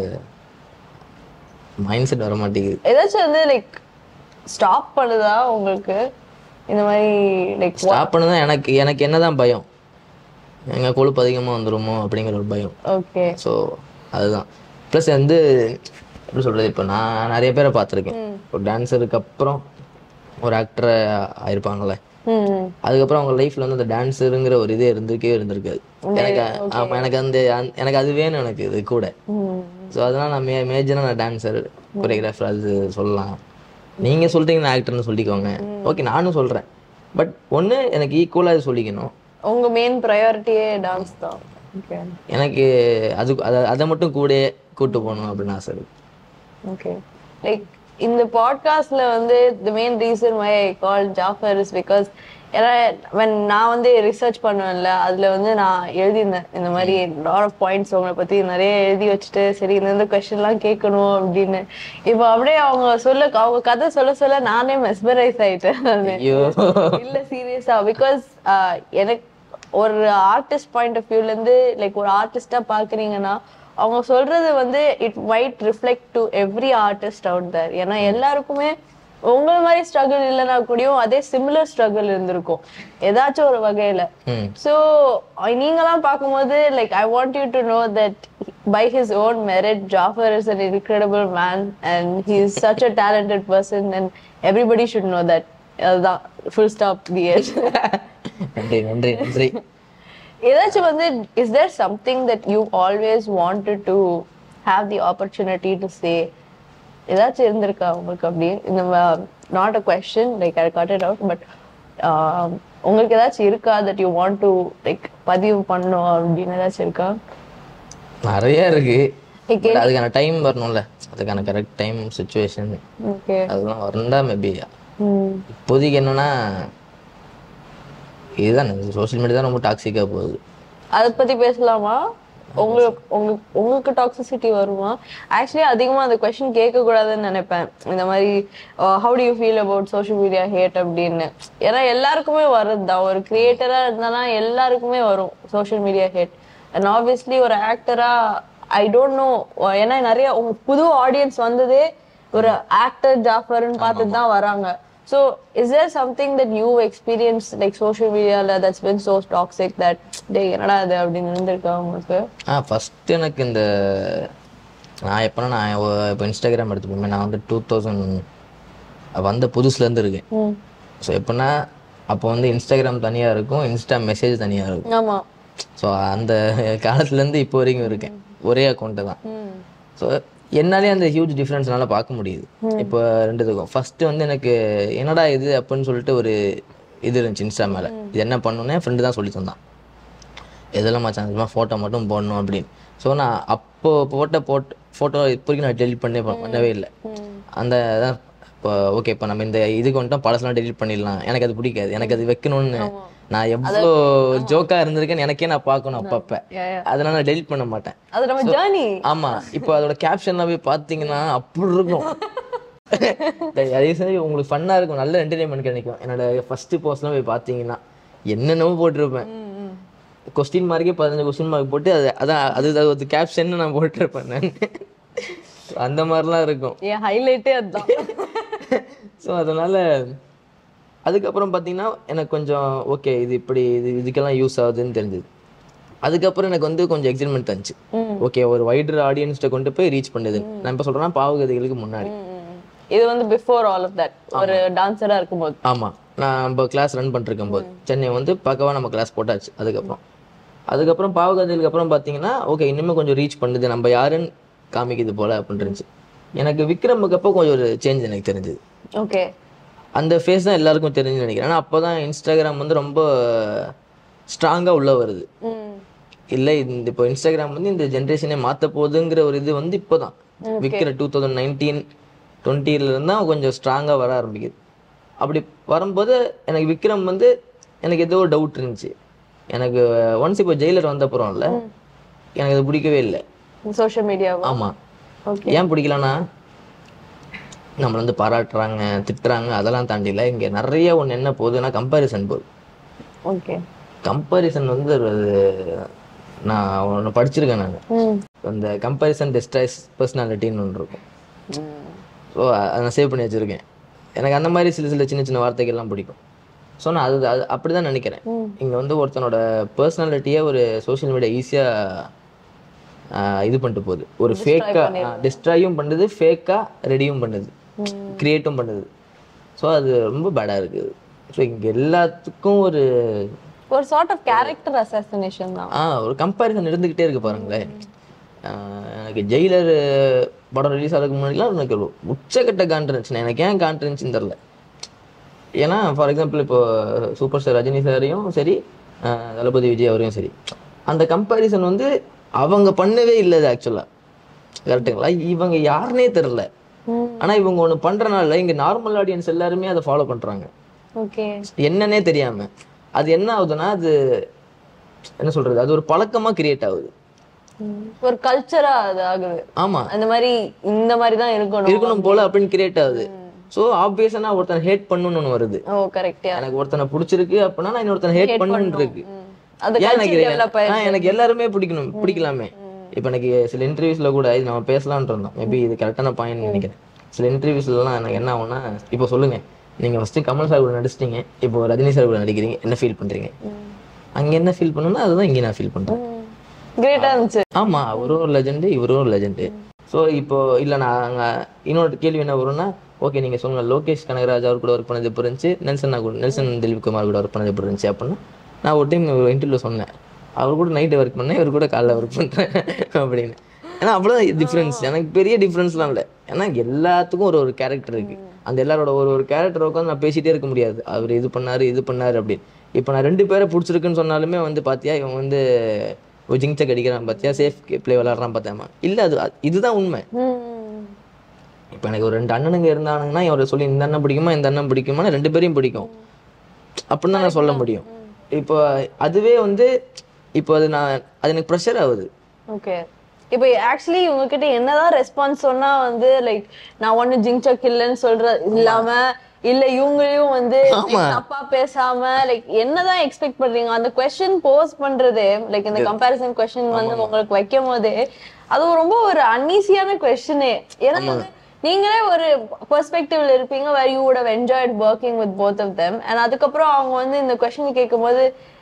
மைண்ட் செட் வர மாட்டேங்குது ஏதாச்சும் வந்து லைக் ஸ்டாப் பண்ணுதா உங்களுக்கு இந்த மாதிரி லைக் ஸ்டாப் பண்ணதான் எனக்கு எனக்கு என்னதான் பயம் எங்க கொழுப்பு அதிகமாக வந்துருமோ அப்படிங்கிற ஒரு பயம் ஓகே ஸோ அதுதான் ப்ளஸ் வந்து எப்படி சொல்கிறது இப்போ நான் நிறைய பேரை பார்த்துருக்கேன் ஒரு டான்ஸருக்கு அப்புறம் ஒரு ஆக்டரை ஆயிருப்பாங்கல்ல ம் அதுக்கப்புறம் அவங்க லைஃப்ல வந்து அந்த டான்ஸருங்கிற ஒரு இதே இருந்திருக்கே இருந்திருக்காது எனக்கு ஆமா எனக்கு அந்த அந்த- எனக்கு அது வேணும் எனக்கு இது கூட ம் ஸோ அதனால நான் மே மேஜராக நான் டான்ஸர் கொரியோகிராஃபர் அது சொல்லலாம் நீங்க சொல்றீங்க நான் ஆக்டர்னு சொல்லிக்கோங்க ஓகே நானும் சொல்றேன் பட் ஒண்ணு எனக்கு ஈக்குவலாக இது சொல்லிக்கணும் உங்க மெயின் ப்ரையாரிட்டியே டான்ஸ் தான் ஓகே எனக்கு அது அதை அதை மட்டும் கூட கூட்டு போகணும் அப்படின்னு ஆசை இருக்கு ஓகே லைக் இந்த பாட்காஸ்ட்ல வந்து the main reason why I call Jaffer is because ஏன்னா when நான் வந்து ரிசர்ச் பண்ணுவேன்ல அதுல வந்து நான் எழுதியிருந்தேன் இந்த மாதிரி லாட் ஆஃப் பாயிண்ட்ஸ் உங்களை பத்தி நிறைய எழுதி வச்சுட்டு சரி இந்த இந்த கொஸ்டின்லாம் கேட்கணும் அப்படின்னு இப்போ அப்படியே அவங்க சொல்ல அவங்க கதை சொல்ல சொல்ல நானே மெஸ்மரைஸ் ஆயிட்டேன் நானு. ஐயோ இல்ல சீரியஸா பிகாஸ் எனக்கு ஒரு ஆர்டிஸ்ட் பாயிண்ட் ஆஃப் வியூல இருந்து லைக் ஒரு ஆர்டிஸ்டா பாக்குறீங்கன்னா அவங்க சொல்றது வந்து it might reflect to every artist out there ஏன்னா எல்லாருக்குமே உங்கள மாதிரி ஸ்ட்ரகிள் இல்லைன்னா கூடயும் அதே சிமிலர் ஸ்ட்ரகிள் இருந்திருக்கும் ஏதாச்சும் ஒரு வகையில ம் ஸோ நீங்களாம் பார்க்கும்போது like I want you to know that by his own merit Jaffer is an incredible man and he is such a talented person and everybody should know that அதுதான் ஃபுல் ஸ்டாப் தி ஏஜ் நன்றி நன்றி நன்றி ஏதாச்சும் வந்து is there something that you always wanted to have the opportunity to say ஏதாச்சும் இருந்திருக்கா உங்களுக்கு அப்படி இந்த not a question like I got it out but உங்களுக்கு ஏதாச்சும் இருக்கா that you want to like பதிவு பண்ணணும் அப்படின்னு ஏதாச்சும் இருக்கா நிறைய இருக்கு Like, But அதுக்கான டைம் வரணும்ல அதுக்கான கரெக்ட் டைம் சுச்சுவேஷன் ஓகே அதெல்லாம் வரண்டா மேபி இப்போதைக்கு என்னன்னா இதுதான் சோஷியல் மீடியா தான் ரொம்ப டாக்ஸிக்காக போகுது அதை பத்தி பேசலாமா உங்களுக்கு உங்களுக்கு உங்களுக்கு டாக்ஸிசிட்டி வருமா ஆக்சுவலி அதிகமா அந்த கொஸ்டின் கேட்க கூடாதுன்னு நினைப்பேன் இந்த மாதிரி how do you feel about social media hate அப்படின்னு ஏன்னா எல்லாருக்குமே வருது தான் ஒரு கிரியேட்டரா இருந்தானா எல்லாருக்குமே வரும் social media hate and obviously ஒரு ஆக்டரா ஐ டோன்ட் நோ ஏன்னா நிறைய உங்க புது ஆடியன்ஸ் வந்ததே ஒரு ஆக்டர் ஜாஃபர்னு பார்த்துட்டு தான் வராங்க So, is there something that you experienced like social media that's been so toxic that டேய் என்னடா இது அப்படின்னு இருந்திருக்கா உங்களுக்கு ஆ ஃபஸ்ட்டு எனக்கு இந்த நான் எப்போனா நான் இப்போ இன்ஸ்டாகிராம் எடுத்துப்போமே நான் வந்து டூ தௌசண்ட் வந்த புதுசுலேருந்து இருக்கேன் ம் ஸோ எப்படின்னா அப்போ வந்து இன்ஸ்டாகிராம் தனியாக இருக்கும் இன்ஸ்டா மெசேஜ் தனியாக இருக்கும் ஆமா ஸோ அந்த காலத்துலேருந்து இப்போ வரைக்கும் இருக்கேன் ஒரே அக்கௌண்ட்டு தான் ம் ஸோ என்னாலே அந்த ஹியூஜ் டிஃப்ரென்ஸ்னால பார்க்க முடியுது இப்போ ரெண்டுத்துக்கும் ஃபர்ஸ்ட் வந்து எனக்கு என்னடா இது அப்படின்னு சொல்லிட்டு ஒரு இது இருந்துச்சு இன்ஸ்டா மேலே இது என்ன பண்ணணுன்னே ஃப்ரெண்டு தான் சொல்லி தந்தான் எதெல்லாம் மச்சான் இதுமா ஃபோட்டோ மட்டும் போடணும் அப்படின்னு ஸோ நான் அப்போ போட்ட போட் ஃபோட்டோ இப்போ வரைக்கும் நான் டெலிட் பண்ணே பண்ணவே இல்லை அந்த அதான் இப்போ ஓகே இப்போ நம்ம இந்த இதுக்கு வந்துட்டோம் பழசெல்லாம் டெலிட் பண்ணிடலாம் எனக்கு அது பிடிக்காது எனக்கு அது வைக்கணும்னு நான் எவ்வளோ ஜோக்காக இருந்திருக்கேன்னு எனக்கே நான் பார்க்கணும் அப்பப்போ Yeah, yeah. அதனால நான் டெலிட் பண்ண மாட்டேன் அது நம்ம ஜேர்னி ஆமா இப்போ அதோட கேப்ஷன்லாம் போய் பார்த்தீங்கன்னா அப்படி இருக்கும் அதே சரி உங்களுக்கு ஃபன்னாக இருக்கும் நல்ல என்டர்டைன்மெண்ட் கிடைக்கும் என்னோட ஃபர்ஸ்ட் போஸ்ட்லாம் போய் பார்த்தீங்கன்னா என்னென்னமோ போட்டிருப்பேன் கொஸ்டின் மார்க்கே பதினஞ்சு கொஸ்டின் மார்க் போட்டு அது அதான் அது அது ஒரு கேப்ஷன் நான் போட்டிருப்பேன் நான் அந்த மாதிரிலாம் இருக்கும் என் ஹைலைட்டே அதுதான் ஸோ அதனால அதுக்கப்புறம் பார்த்தீங்கன்னா எனக்கு கொஞ்சம் ஓகே இது இப்படி இது இதுக்கெல்லாம் யூஸ் ஆகுதுன்னு தெரிஞ்சது அதுக்கப்புறம் எனக்கு வந்து கொஞ்சம் எக்ஸைட்மெண்ட் தந்துச்சு ஓகே ஒரு வைடர் ஆடியன்ஸ்கிட்ட கொண்டு போய் ரீச் பண்ணுது நான் இப்போ சொல்கிறேன்னா பாவகதைகளுக்கு முன்னாடி இது வந்து பிஃபோர் ஆல் ஆஃப் தட் ஒரு டான்ஸரா இருக்கும்போது ஆமாம் நான் நம்ம கிளாஸ் ரன் பண்ணிருக்கும் போது சென்னை வந்து பக்கவா நம்ம கிளாஸ் போட்டாச்சு அதுக்கப்புறம் அதுக்கப்புறம் பாவகதைகளுக்கு அப்புறம் பார்த்தீங்கன்னா ஓகே இன்னுமே கொஞ்சம் ரீச் பண்ணுது நம்ம யாருன்னு காமிக்குது போல அப்படின்னு இருந்துச்சு எனக்கு விக்ரமுக்கு அப்போ கொஞ்சம் ஒரு சேஞ்ச் எனக்கு தெரிஞ்சது ஓகே அந்த ஃபேஸ் தான் எல்லாருக்கும் தெரிஞ்சுன்னு நினைக்கிறேன் ஏன்னா அப்போ தான் இன்ஸ்டாகிராம் வந்து ரொம்ப ஸ்ட்ராங்காக உள்ள வருது இல்லை இந்த இப்போ இன்ஸ்டாகிராம் வந்து இந்த ஜென்ரேஷனே மாற்ற போகுதுங்கிற ஒரு இது வந்து இப்போ தான் விற்கிற டூ தௌசண்ட் நைன்டீன் டுவெண்ட்டிலேருந்து தான் கொஞ்சம் ஸ்ட்ராங்காக வர ஆரம்பிக்குது அப்படி வரும்போது எனக்கு விக்ரம் வந்து எனக்கு ஏதோ டவுட் இருந்துச்சு எனக்கு ஒன்ஸ் இப்போ ஜெயிலர் வந்த அப்புறம் இல்லை எனக்கு அது பிடிக்கவே இல்லை சோஷியல் மீடியாவா ஆமாம் ஓகே ஏன் பிடிக்கலன்னா நம்மள வந்து பாராட்டுறாங்க திட்டுறாங்க அதெல்லாம் தாண்டில இங்க நிறைய ஒண்ணு என்ன போகுதுன்னா கம்பாரிசன் போகுது ஓகே கம்பாரிசன் வந்து ஒரு நான் ஒன்று படிச்சிருக்கேன் நான் ம் அந்த கம்பாரிசன் டெஸ்ட்ராய்ஸ் பர்சனாலிட்டின்னு ஒன்று இருக்கும் ஸோ அதை நான் சேவ் பண்ணி வச்சிருக்கேன் எனக்கு அந்த மாதிரி சில சில சின்ன சின்ன வார்த்தைகள்லாம் பிடிக்கும் ஸோ நான் அது அது அப்படி தான் நினைக்கிறேன் இங்கே வந்து ஒருத்தனோட பர்சனாலிட்டியை ஒரு சோஷியல் மீடியா ஈஸியாக இது பண்ணிட்டு போகுது ஒரு ஃபேக்காக டிஸ்ட்ராயும் பண்ணுது ஃபேக்காக ரெடியும் பண்ணுது கிரியேட்டும் பண்ணுது ஸோ அது ரொம்ப பேடாக இருக்குது ஸோ இங்கே எல்லாத்துக்கும் ஒரு ஒரு சார்ட் ஆஃப் கேரக்டர் அசாசினேஷன் தான் ஆ ஒரு கம்பேரிசன் இருந்துக்கிட்டே இருக்கு பாருங்களேன் ஆஹ் எனக்கு ஜெயிலர் படம் ரிலீஸ் ஆகிறதுக்கு முன்னாடிலாம் எனக்கு ஒரு உச்சக்கட்ட காண்ட் இருந்துச்சு எனக்கு ஏன் காண்ட் இருந்துச்சுன்னு தெரில ஏன்னா ஃபார் எக்ஸாம்பிள் இப்போ சூப்பர் ஸ்டார் ரஜினி சாரையும் சரி ஆஹ் தளபதி விஜய் அவரையும் சரி அந்த கம்பேரிசன் வந்து அவங்க பண்ணவே இல்லை அது ஆக்சுவலாக கரெக்டுங்களா இவங்க யாருனே தெரில ஆனா இவங்க ஒண்ணு பண்றனால இங்க நார்மல் ஆடியன்ஸ் எல்லாருமே அதை ஃபாலோ பண்றாங்க ஓகே என்னன்னே தெரியாம அது என்ன ஆகுதுன்னா அது என்ன சொல்றது அது ஒரு பழக்கமா கிரியேட் ஆகுது ஒரு கல்ச்சரா அது ஆகுது ஆமா அந்த மாதிரி இந்த மாதிரி தான் இருக்கணும் இருக்கணும் போல அப்படின்னு கிரியேட் ஆகுது ஸோ ஆப்வியஸா ஒருத்தன் ஹேட் பண்ணணும்னு ஒண்ணு வருது ஓ கரெக்டா எனக்கு ஒருத்தனை பிடிச்சிருக்கு அப்படின்னா நான் இன்னொருத்தனை ஹேட் பண்ணணும்னு இருக்கு அது ஏன் எனக்கு கல்ச்சர் டெவலப் ஆ, எனக்கு எல்லாருமே பிடிக்கணும் பிடிக்கலாமே இப்போ எனக்கு சில இன்டர்வியூஸ்ல கூட இது நம்ம பேசலாம்னு இருந்தோம் மேபி இது கரெக்டான பாயிண்ட் நினைக்கிறேன் சில இன்டர்வியூஸ்லாம் எனக்கு என்ன ஆகும்னா இப்போ சொல்லுங்க நீங்க ஃபர்ஸ்ட் கமல் சார் கூட நடிச்சிட்டீங்க இப்போ ரஜினி சார் கூட நடிக்கிறீங்க என்ன ஃபீல் பண்றீங்க அங்க என்ன ஃபீல் பண்ணணும்னா அதுதான் இங்க நான் ஃபீல் பண்றேன் கிரேட்டா இருந்துச்சு ஆமா அவரும் ஒரு லெஜெண்டு இவரும் ஒரு லெஜெண்டு ஸோ இப்போ இல்ல நாங்க இன்னொரு கேள்வி என்ன வரும்னா ஓகே நீங்க சொல்லுங்க லோகேஷ் கனகராஜ் அவர் கூட ஒர்க் பண்ணது எப்படி இருந்துச்சு நெல்சன் நான் கூட நெல்சன் திலீப் குமார் கூட ஒர்க் பண்ணது எப்படி இருந்துச்சு அப்படின்னா நான் ஒரு டைம் ஒரு இன்டர்வியூ சொன்னேன் அவர் கூட நைட்டு ஒர்க் பண்ணேன் இவர் கூட காலைல ஒர்க் பண்றேன் அப்படின்னு ஏன்னா அவ்வளோதான் டிஃப்ரென்ஸ் எனக்கு பெரிய டிஃப்ரென்ஸ்லாம் இல்லை ஏன்னா எல்லாத்துக்கும் ஒரு ஒரு கேரக்டர் இருக்கு அந்த எல்லாரோட ஒரு ஒரு கேரக்டர் உட்காந்து நான் பேசிட்டே இருக்க முடியாது அவர் இது பண்ணாரு இது பண்ணாரு அப்படின்னு இப்போ நான் ரெண்டு பேரை பிடிச்சிருக்குன்னு சொன்னாலுமே வந்து பாத்தியா இவன் வந்து ஒரு ஜிங்சக் அடிக்கிறான் பார்த்தியா சேஃப் ப்ளே விளாட்றான் பார்த்தாமா இல்லை அது அது- இதுதான் உண்மை ம். இப்போ எனக்கு ஒரு ரெண்டு அண்ணனுங்க இருந்தானுங்கன்னா இவரை சொல்லி இந்த அண்ணன் பிடிக்குமா இந்த அண்ணன் பிடிக்குமா ரெண்டு பேரையும் பிடிக்கும் அப்படின்னு தான் நான் சொல்ல முடியும் இப்போ அதுவே வந்து இப்போ அது நான் அது எனக்கு ப்ரெஷர் ஆகுது ஓகே இப்போ ஆக்சுவலி இவங்க கிட்ட என்னதான் ரெஸ்பான்ஸ் சொன்னா வந்து லைக் நான் ஒண்ணு ஜிங்சக் இல்லைன்னு சொல்ற இல்லாம இல்ல இவங்களையும் வந்து like, ஆமா. தப்பா பேசாம லைக் என்னதான் எக்ஸ்பெக்ட் பண்றீங்க அந்த கொஸ்டின் போஸ் பண்றதே லைக் இந்த கம்பேரிசன் கொஸ்டின் வந்து உங்களுக்கு வைக்கும் போதே அது ரொம்ப ஒரு அன்ஈசியான கொஸ்டினே ஏன்னா வந்து நீங்களே ஒரு பெர்ஸ்பெக்டிவ்ல இருப்பீங்க where you would have enjoyed working with both of them and அதுக்கப்புறம் அவங்க வந்து இந்த கொஸ்டின் கேட்கும்போது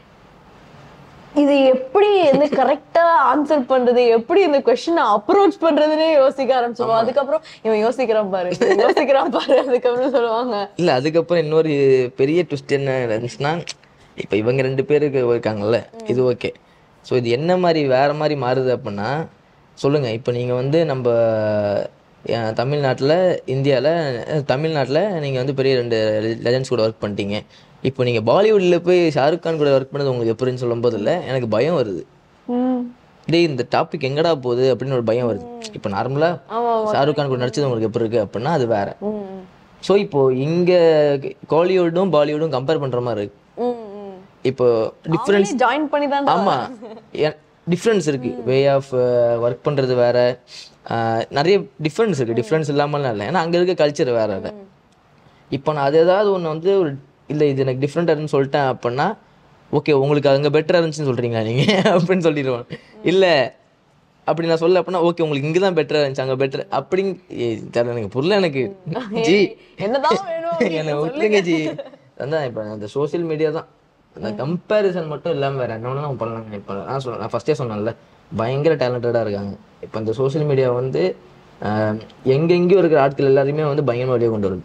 இது எப்படி வந்து கரெக்டா ஆன்சர் பண்றது எப்படி இந்த கொஸ்டின் அப்ரோச் பண்றதுன்னே யோசிக்க ஆரம்பிச்சிருவோம் அதுக்கப்புறம் இவன் யோசிக்கிறான் பாரு இவன் யோசிக்கிறான் பாரு அதுக்கப்புறம் சொல்லுவாங்க இல்லை அதுக்கப்புறம் இன்னொரு பெரிய ட்விஸ்ட் என்ன இருந்துச்சுன்னா இப்போ இவங்க ரெண்டு பேருக்கு இருக்காங்கல்ல இது ஓகே ஸோ இது என்ன மாதிரி வேற மாதிரி மாறுது அப்படின்னா சொல்லுங்க இப்போ நீங்கள் வந்து நம்ம அஹ், தமிழ்நாட்டுல இந்தியாவில் தமிழ்நாட்டில் நீங்கள் வந்து பெரிய ரெண்டு லெஜண்ட்ஸ் கூட ஒர்க் பண்ணிட்டீங்க இப்போ நீங்கள் பாலிவுட்டில் போய் ஷாருக் கான் கூட ஒர்க் பண்ணது உங்களுக்கு எப்படின்னு சொல்லும்போது இல்லை எனக்கு பயம் வருது ம். டேய் இந்த டாபிக் எங்கடா போகுது அப்படின்னு ஒரு பயம் வருது இப்போ நார்மலாக ஆமா ஷாருக் கான் கூட நடிச்சது உங்களுக்கு எப்படி இருக்கு அப்படின்னா அது வேற ம். ஸோ இப்போ இங்க கோலிவுட்டும் பாலிவுட்டும் கம்பேர் பண்ற மாதிரி இருக்கு ம், ம். இப்போ டிஃப்ரென்ஸ் அவங்களே ஜாயின் பண்ணி தான் ஆமா எ- டிஃப்ரென்ஸ் இருக்கு வே ஆஃப் ஒர்க் பண்றது வேற அஹ், நிறைய டிஃப்ரென்ஸ் இருக்கு டிஃப்ரென்ஸ் இல்லாமலாம் இல்லை ஏன்னா அங்க இருக்க கல்ச்சர் வேற இல்லை இப்போ நான் அது ஏதாவது ஒன்று வந்து ஒரு இல்லை இது எனக்கு டிஃப்ரெண்டாக இருக்குன்னு சொல்லிட்டேன் அப்படின்னா ஓகே உங்களுக்கு அங்கே பெட்டராக இருந்துச்சுன்னு சொல்கிறீங்களா நீங்கள் அப்படின்னு சொல்லிடுவான் இல்லை அப்படி நான் சொல்ல அப்படின்னா ஓகே உங்களுக்கு இங்கே தான் பெட்டராக இருந்துச்சு அங்கே பெட்டர் அப்படின்னு ஏய், தெரியல எனக்கு புரியல எனக்கு ஜி என்னதான் வேணும் என்னை விட்டுருங்க ஜி அதான் இப்போ அந்த சோஷியல் மீடியா தான் அந்த கம்பேரிசன் மட்டும் இல்லாமல் வேற என்ன வேணா நம்ம பண்ணலாங்க இப்போ நான் சொன்னேன் நான் ஃபஸ்ட்டே சொன்னேன்ல பயங்கர டேலண்டடாக இருக்காங்க இப்போ இந்த சோஷியல் மீடியா வந்து ஆஹ், எங்கெங்கேயும் இருக்கிற ஆட்கள் எல்லாரையுமே வந்து பயங்கரமாக வெளியே கொண்டு வருது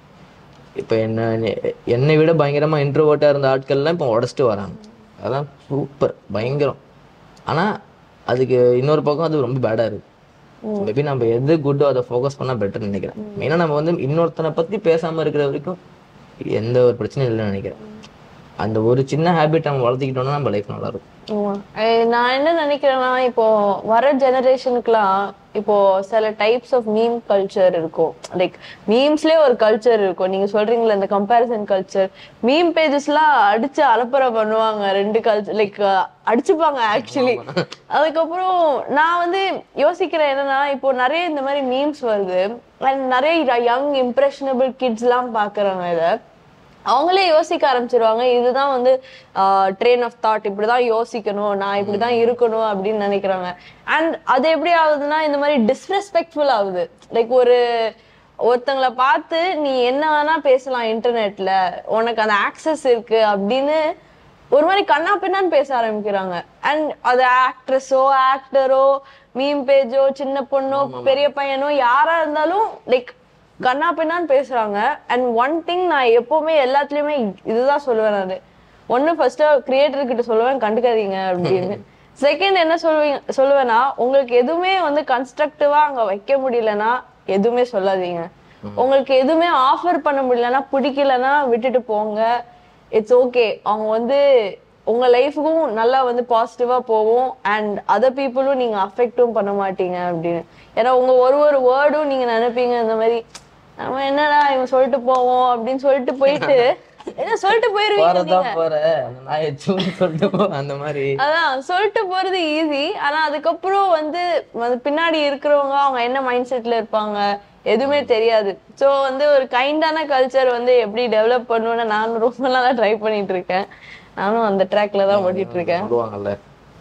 இப்போ என்ன என்னை விட பயங்கரமா இன்ட்ரோவர்ட்டாக இருந்த ஆட்கள்லாம் இப்போ உடச்சிட்டு வராங்க அதான் சூப்பர் பயங்கரம் ஆனா அதுக்கு இன்னொரு பக்கம் அது ரொம்ப பேடா இருக்கு மேபி நம்ம எது குட்டோ அதை ஃபோக்கஸ் பண்ணா பெட்டர்னு நினைக்கிறேன் மெயினா நம்ம வந்து இன்னொருத்தனை பத்தி பேசாம இருக்கிற வரைக்கும் எந்த ஒரு பிரச்சனையும் இல்லைன்னு நினைக்கிறேன் அந்த ஒரு சின்ன ஹேபிட் நம்ம வளர்த்திக்கிட்டோம்னா நம்ம லைஃப் நல்லா இருக்கும் ஆமா. அஹ் நான் என்ன நினைக்கிறேன்னா இப்போ வர ஜெனரேஷனுக்குலாம் இப்போ சில டைப்ஸ் ஆஃப் மீம் கல்ச்சர் இருக்கும் லைக் மீம்ஸ்லயே ஒரு கல்ச்சர் இருக்கும் நீங்க சொல்றீங்களா இந்த கம்பேரிசன் கல்ச்சர் மீம் பேஜஸ்லாம் அடிச்சு அலப்பறை பண்ணுவாங்க ரெண்டு கல்ச்சர் லைக் அடிச்சுப்பாங்க ஆக்சுவலி அதுக்கப்புறம் நான் வந்து யோசிக்கிறேன் என்னன்னா இப்போ நிறைய இந்த மாதிரி மீம்ஸ் வருது அண்ட் நிறைய யங் இம்ப்ரெஷனபிள் கிட்ஸ் எல்லாம் பாக்குறாங்க இதை அவங்களே யோசிக்க ஆரம்பிச்சிருவாங்க இதுதான் வந்து ட்ரெயின் ஆஃப் தாட் இப்படிதான் யோசிக்கணும் நான் இப்படிதான் இருக்கணும் அப்படின்னு நினைக்கிறாங்க அண்ட் அது எப்படி ஆகுதுன்னா இந்த மாதிரி டிஸ்ரெஸ்பெக்ட்ஃபுல் ஆகுது லைக் ஒரு ஒருத்தங்கள பார்த்து நீ என்ன வேணா பேசலாம் இன்டர்நெட்ல உனக்கு அந்த ஆக்சஸ் இருக்கு அப்படின்னு ஒரு மாதிரி கண்ணா பின்னான்னு பேச ஆரம்பிக்கிறாங்க அண்ட் அது ஆக்ட்ரஸோ ஆக்டரோ மீம் பேஜோ சின்ன பொண்ணோ பெரிய பையனோ யாரா இருந்தாலும் லைக் கண்ணா பின்னான்னு பேசுறாங்க அண்ட் ஒன் திங் நான் எப்பவுமே எல்லாத்துலயுமே இதுதான் சொல்லுவேன் நான் ஒண்ணு ஃபர்ஸ்ட் கிரியேட்டர் கிட்ட சொல்லுவேன் கண்டுக்காதீங்க அப்படின்னு செகண்ட் என்ன சொல்லுவீங்க சொல்லுவேன்னா உங்களுக்கு எதுவுமே வந்து கன்ஸ்ட்ரக்டிவா அங்க வைக்க முடியலன்னா எதுவுமே சொல்லாதீங்க உங்களுக்கு எதுவுமே ஆஃபர் பண்ண முடியலன்னா பிடிக்கலன்னா விட்டுட்டு போங்க இட்ஸ் ஓகே அவங்க வந்து உங்க லைஃபுக்கும் நல்லா வந்து பாசிட்டிவா போகும் அண்ட் அதர் பீப்புளும் நீங்க அஃபெக்டும் பண்ண மாட்டீங்க அப்படின்னு ஏன்னா உங்க ஒரு ஒரு வேர்டும் நீங்க நினைப்பீங்க இந்த மாதிரி நம்ம என்னடா இவன் சொல்லிட்டு போவோம் அப்படின்னு சொல்லிட்டு போயிட்டு என்ன சொல்லிட்டு போயிருவீங்க போறதான் போற அந்த நாயை சூடு சொல்லிட்டு போ அந்த மாதிரி அதான் சொல்லிட்டு போறது ஈஸி ஆனா அதுக்கப்புறம் வந்து வந்து பின்னாடி இருக்கிறவங்க அவங்க என்ன மைண்ட் செட்ல இருப்பாங்க எதுவுமே தெரியாது சோ வந்து ஒரு கைண்டான கல்ச்சர் வந்து எப்படி டெவலப் பண்ணணும்னு நானும் ரொம்ப நாளா ட்ரை பண்ணிட்டு இருக்கேன் நானும் அந்த ட்ராக்ல தான் ஓட்டிட்டு இருக்கேன் சொல்லுவாங்கல்ல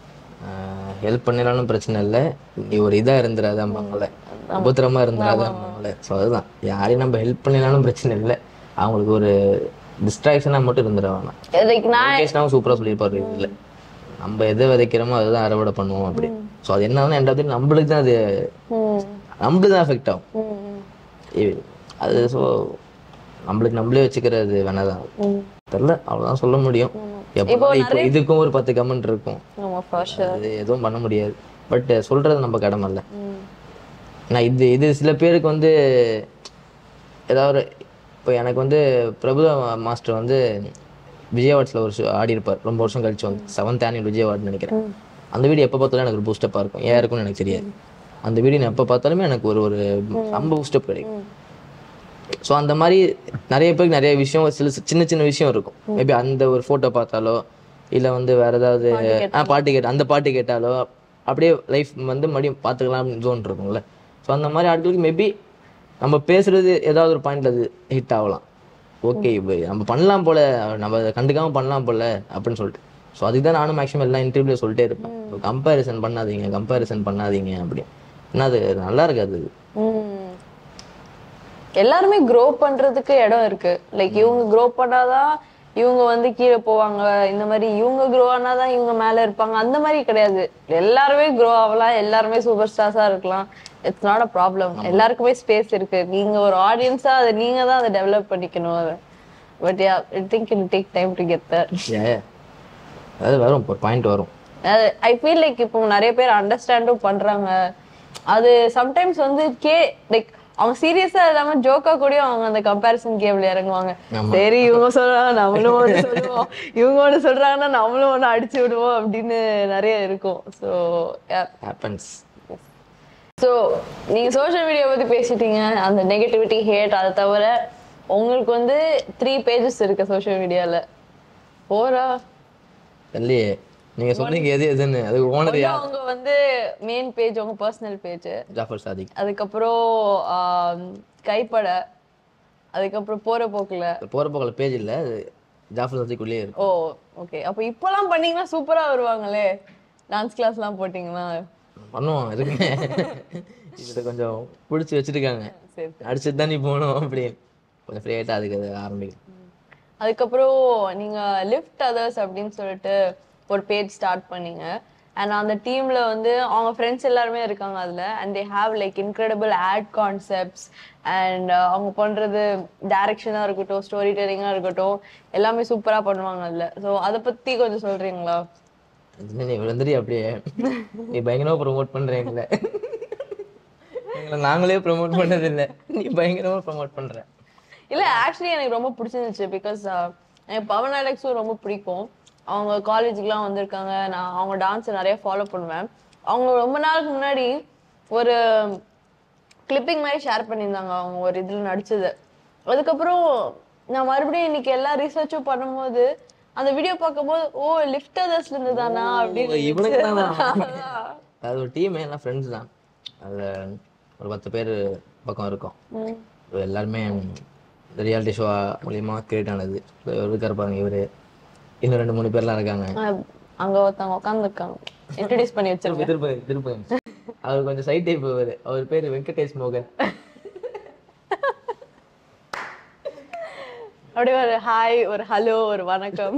ஹெல்ப் பண்ணினாலும் பிரச்சனை இல்லை நீ ஒரு இதா இருந்துடாதாம்பாங்கல்ல உபத்திரமா இருந்துடாதாம்பாங்கல்ல ஸோ அதுதான் யாரையும் நம்ம ஹெல்ப் பண்ணினாலும் பிரச்சனை இல்லை அவங்களுக்கு ஒரு டிஸ்ட்ராக்ஷனா மட்டும் இருந்துட வேணாம் லைக் நான் லோகேஷ்னாவும் சூப்பரா சொல்லியிருப்பாரு இதுல நம்ம எதை விதைக்கிறோமோ அதுதான் அறுவடை பண்ணுவோம் அப்படி ஸோ அது என்னன்னா எந்த நம்மளுக்கு தான் அது ம், நம்மளுக்கு தான் எஃபெக்ட் ஆகும் ம், ம், இ- அது ஸோ நம்மளுக்கு நம்மளே வச்சுக்கிறது வேணாதான் ம். தெரியல அவ்வளவுதான் சொல்ல முடியும் எப்போ இப்போ இதுக்கும் ஒரு பத்து கமெண்ட் இருக்கும் ஆமா for sure. அது எதுவும் பண்ண முடியாது பட் சொல்றது நம்ம கடமை இல்லை நான் இது இது சில பேருக்கு வந்து ஏதாவது ஒரு இப்போ எனக்கு வந்து பிரபுதா மாஸ்டர் வந்து விஜய் அவார்ட்ஸில் ஒரு show ஆடி இருப்பார் ரொம்ப வருஷம் கழிச்சு வந்து செவன்த் ஆனுவல் விஜய் அவார்ட்னு நினைக்கிறேன் அந்த வீடியோ எப்போ பார்த்தாலும் எனக்கு ஒரு பூஸ்டப்பாக இருக்கும் ஏன் இருக்கும்னு எனக்கு தெரியாது அந்த வீடியோ நான் எப்போ பார்த்தாலுமே எனக்கு ஒரு ஒரு ரொம்ப பூஸ்டப் கிடைக்கும் ஸோ அந்த மாதிரி நிறைய பேருக்கு நிறைய விஷயம் சில சின்ன சின்ன விஷயம் இருக்கும் மேபி அந்த ஒரு ஃபோட்டோ பார்த்தாலோ இல்லை வந்து வேற ஏதாவது ஆ பாட்டு கேட்ட அந்த பாட்டு கேட்டாலோ அப்படியே லைஃப் வந்து மறுபடியும் பார்த்துக்கலாம் ஜோன் இருக்கும்ல ஸோ அந்த மாதிரி ஆட்களுக்கு மேபி நம்ம பேசுறது ஏதாவது ஒரு பாயிண்ட்ல அது ஹிட் ஆகலாம் ஓகே இப்போ நம்ம பண்ணலாம் போல நம்ம அதை கண்டுக்காம பண்ணலாம் போல அப்படின்னு சொல்லிட்டு ஸோ அதுக்கு தான் நானும் மேக்ஸிமம் எல்லா இன்டர்வியூல சொல்லிட்டே இருப்பேன் கம்பேரிசன் பண்ணாதீங்க கம்பேரிசன் பண்ணாதீங்க அப்படி ஏன்னா அது நல்லா இருக்காது அது ம். எல்லாருமே க்ரோ பண்றதுக்கு இடம் இருக்கு லைக் இவங்க க்ரோ பண்ணாதான் இவங்க வந்து கீழே போவாங்க இந்த மாதிரி இவங்க க்ரோ ஆனாதான் இவங்க மேல இருப்பாங்க அந்த மாதிரி கிடையாது எல்லாருமே க்ரோ ஆகலாம் எல்லாருமே சூப்பர் ஸ்டார்ஸா இருக்கலாம் இட்ஸ் நாட் அ ப்ராப்ளம் எல்லாருக்குமே ஸ்பேஸ் இருக்கு நீங்க ஒரு ஆடியன்ஸா அதை நீங்க தான் அதை டெவலப் பண்ணிக்கணும் அதை but yeah I think it take time to get that ஏ அது வரும் ஒரு பாயிண்ட் வரும் ஐ ஃபீல் லைக் இப்போ நிறைய பேர் அண்டர்ஸ்டாண்டும் பண்றாங்க அது சம்டைம்ஸ் வந்து கே லைக் அவங்க சீரியஸா இல்லாம ஜோக்கா கூடயும் அவங்க அந்த கம்பேரிசன் கேம்ல இறங்குவாங்க சரி இவங்க சொல்றாங்க நம்மளும் ஒண்ணு சொல்லுவோம் இவங்க ஒண்ணு சொல்றாங்கன்னா நம்மளும் ஒண்ணு அடிச்சு விடுவோம் அப்படின்னு நிறைய இருக்கும் ஸோ ஹேப்பன்ஸ் ஸோ நீங்க சோஷியல் மீடியா பத்தி பேசிட்டீங்க அந்த நெகட்டிவிட்டி ஹேட் அதை தவிர உங்களுக்கு வந்து த்ரீ பேஜஸ் இருக்கு சோஷியல் மீடியால போரா இல்லையே நீங்க சொன்னீங்க எது எதுன்னு அது ஓனர் யார் அவங்க வந்து மெயின் பேஜ் உங்க பர்சனல் பேஜ் ஜாஃபர் சாதிக் அதுக்கப்புறம் ஆம், கைப்பட அதுக்கப்புறம் போற போக்குல போற போக்கில் பேஜ் இல்ல அது ஜாஃபர் சாதிக்குள்ளேயே இருக்கும் ஓ ஓகே அப்ப இப்போலாம் பண்ணீங்கன்னா சூப்பரா வருவாங்களே டான்ஸ் கிளாஸ்லாம் போட்டீங்கன்னா பண்ணுவோம் இருக்குங்க இதை கொஞ்சம் பிடிச்சி வச்சிருக்காங்க சரி அடிச்சுட்டு தான் நீ போகணும் அப்படின்னு கொஞ்சம் ஃப்ரீ ஆகிட்டா அதுக்கு அது ஆரம்பிக்கும் அதுக்கப்புறம் நீங்க லிஃப்ட் அதர்ஸ் அப்படின்னு சொல்லிட்டு ஒரு பேஜ் ஸ்டார்ட் பண்ணீங்க அண்ட் அந்த டீம்ல வந்து அவங்க ஃப்ரெண்ட்ஸ் எல்லாருமே இருக்காங்க அதுல and they have like incredible ad concepts and அவங்க பண்றது டைரக்ஷனா இருக்கட்டும் ஸ்டோரி டெல்லிங்கா இருக்கட்டும் எல்லாமே சூப்பரா பண்ணுவாங்க அதுல ஸோ அதை பத்தி கொஞ்சம் சொல்றீங்களா என்ன நீ விழுந்துரி அப்படியே நீ பயங்கரமா ப்ரோமோட் பண்றீங்களே எங்களை நாங்களே ப்ரோமோட் பண்ணது இல்ல நீ பயங்கரமா ப்ரோமோட் பண்ற இல்ல ஆக்சுவலி எனக்கு ரொம்ப பிடிச்சிருந்துச்சு பிகாஸ் எனக்கு பவன் அலெக்ஸும் ரொம்ப பிடிக்கும் அவங்க காலேஜுக்குலாம் வந்திருக்காங்க நான் அவங்க டான்ஸை நிறைய ஃபாலோ பண்ணுவேன் அவங்க ரொம்ப நாளுக்கு முன்னாடி ஒரு கிளிப்பிங் மாதிரி ஷேர் பண்ணியிருந்தாங்க அவங்க ஒரு இதில் நடிச்சது அதுக்கப்புறம் நான் மறுபடியும் இன்னைக்கு எல்லா ரிசர்ச்சும் பண்ணும்போது அந்த வீடியோ பார்க்கும்போது ஓ லிஃப்டர்ஸ்ல இருந்து தானா அப்படின்னு இவனுக்கு இருந்துச்சு. அது ஒரு டீம் எல்லாம் ஃப்ரெண்ட்ஸ் தான் அதுல ஒரு பத்து பேர் பக்கம் இருக்கோம் ம். எல்லாருமே ரியாலிட்டி ஷோ மூலியமா கிரியேட் ஆனது இருக்காரு பாருங்க இவரு இன்னும் ரெண்டு மூணு பேர்லாம் இருக்காங்க அஹ் அங்க ஒருத்தவங்க உட்காந்துருக்காங்க இன்ட்ரடியூஸ் பண்ணி வச்சிருக்கேன் திருப்பி திருப்பி திருப்பி அவர் கொஞ்சம் சைட் டைப் அவரு அவர் பேரு வெங்கடேஷ் மோகன் அப்படியே ஒரு ஹாய் ஒரு ஹலோ ஒரு வணக்கம்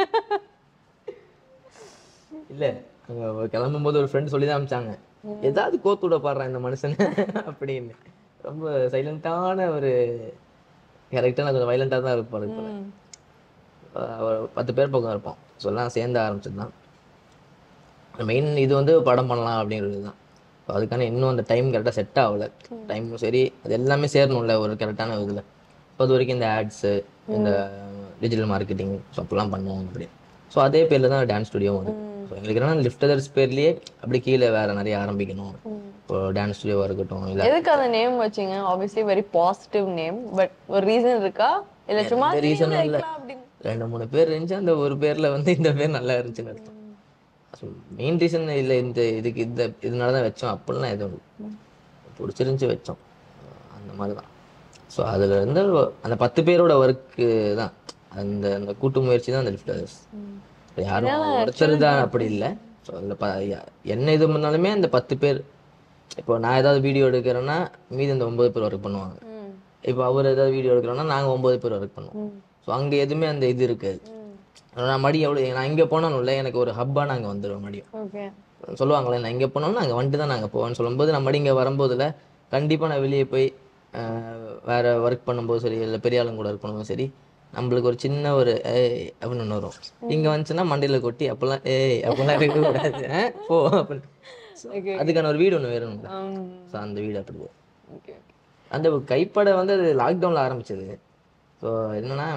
இல்ல அங்க கிளம்பும் போது ஒரு ஃப்ரெண்ட் சொல்லி தான் அமிச்சாங்க ஏதாவது கோத்து விட பாடுறான் இந்த மனுஷன் அப்படின்னு ரொம்ப சைலண்டான ஒரு கேரக்டர் கொஞ்சம் வைலண்டா தான் இருப்பாரு இப்ப. அஹ் ஒரு பத்து பேர் பக்கம் இருப்போம் ஸோ எல்லாம் சேர்ந்து ஆரம்பிச்சது தான் மெயின் இது வந்து படம் பண்ணலாம் அப்படிங்கிறது தான் ஸோ அதுக்கான இன்னும் அந்த டைம் கரெக்டாக செட் ஆகல டைமும் சரி அது எல்லாமே சேரணும்ல ஒரு கரெக்டான இதில் இப்போ அது வரைக்கும் இந்த ஆட்ஸு இந்த டிஜிட்டல் மார்க்கெட்டிங் ஸோ அப்பெல்லாம் பண்ணுவோம் அப்படி ஸோ அதே பேரில் தான் டான்ஸ் ஸ்டுடியோ வந்து ஸோ எங்களுக்கு என்னன்னா லிஃப்டதர்ஸ் பேர்லேயே அப்படி கீழே வேற நிறைய ஆரம்பிக்கணும் இப்போ டான்ஸ் ஸ்டுடியோவாக இருக்கட்டும் இல்லை எதுக்கு அந்த நேம் வச்சீங்க obviously very positive name but ஒரு ரீசன் இருக்கா இல்ல சும்மா எந்த reason உம் இல்ல. வைக்கலாம் அப்படின்னு ரெண்டு மூணு பேர் இருந்துச்சு அந்த ஒரு பேர்ல வந்து இந்த பேர் நல்லா இருந்துச்சுன்னு அர்த்தம் மெயின் ரீசன் இல்ல இந்த இதுக்கு இந்த இதனால தான் வச்சோம் அப்படிலாம் எதுவும் இல்லை. பிடிச்சிருந்துச்சு வச்சோம் அந்த மாதிரி தான் ஸோ அதுல இருந்து அந்த பத்து பேரோட ஒர்க்கு தான் அந்த அந்த கூட்டு முயற்சி தான் அந்த லிஃப்டர்ஸ் யாரும் ஒருத்தர் தான் அப்படி இல்லை ஸோ அதில் ப யா- என்ன இது பண்ணாலுமே அந்த பத்து பேர் இப்போ நான் ஏதாவது வீடியோ எடுக்கிறேன்னா மீதி அந்த ஒன்பது பேர் ஒர்க் பண்ணுவாங்க ம். இப்போ அவர் ஏதாவது வீடியோ எடுக்கிறோன்னா நாங்கள் ஒன்பது பேர் ஒர்க் பண்ணுவோம் ஸோ அங்கே எதுவுமே அந்த இது இருக்காது நான் மடி எவ்வளோ நான் இங்கே போனாலும் எனக்கு ஒரு ஹப்பாக நாங்கள் வந்துடுவோம் மடியும் ஓகே சொல்லுவாங்களே நான் இங்கே போனோம்னா நாங்கள் வந்துட்டு தான் நாங்கள் போவோம்னு சொல்லும்போது நான் மடி இங்கே வரும்போதுல கண்டிப்பாக நான் வெளியே போய் ஆஹ், வேற ஒர்க் பண்ணும்போது சரி இல்லை பெரிய ஆளுங்க கூட ஒர்க் பண்ணும்போது சரி நம்மளுக்கு ஒரு சின்ன ஒரு ஏய் அப்படின்னு ஒன்று வரும் இங்கே வந்துச்சுன்னா மண்டையில் கொட்டி அப்போல்லாம் ஏய் அப்போல்லாம் இருக்கக்கூடாது ஆ, போ அப்படின்னு So, அதுக்கான ஒரு வீடு ஒன்று வேணும்ல ஸோ அந்த வீடு அப்படி தான். ஓகே அந்த கைப்பட வந்து அது லாக்டவுனில் ஆரம்பிச்சது ஸோ என்னன்னா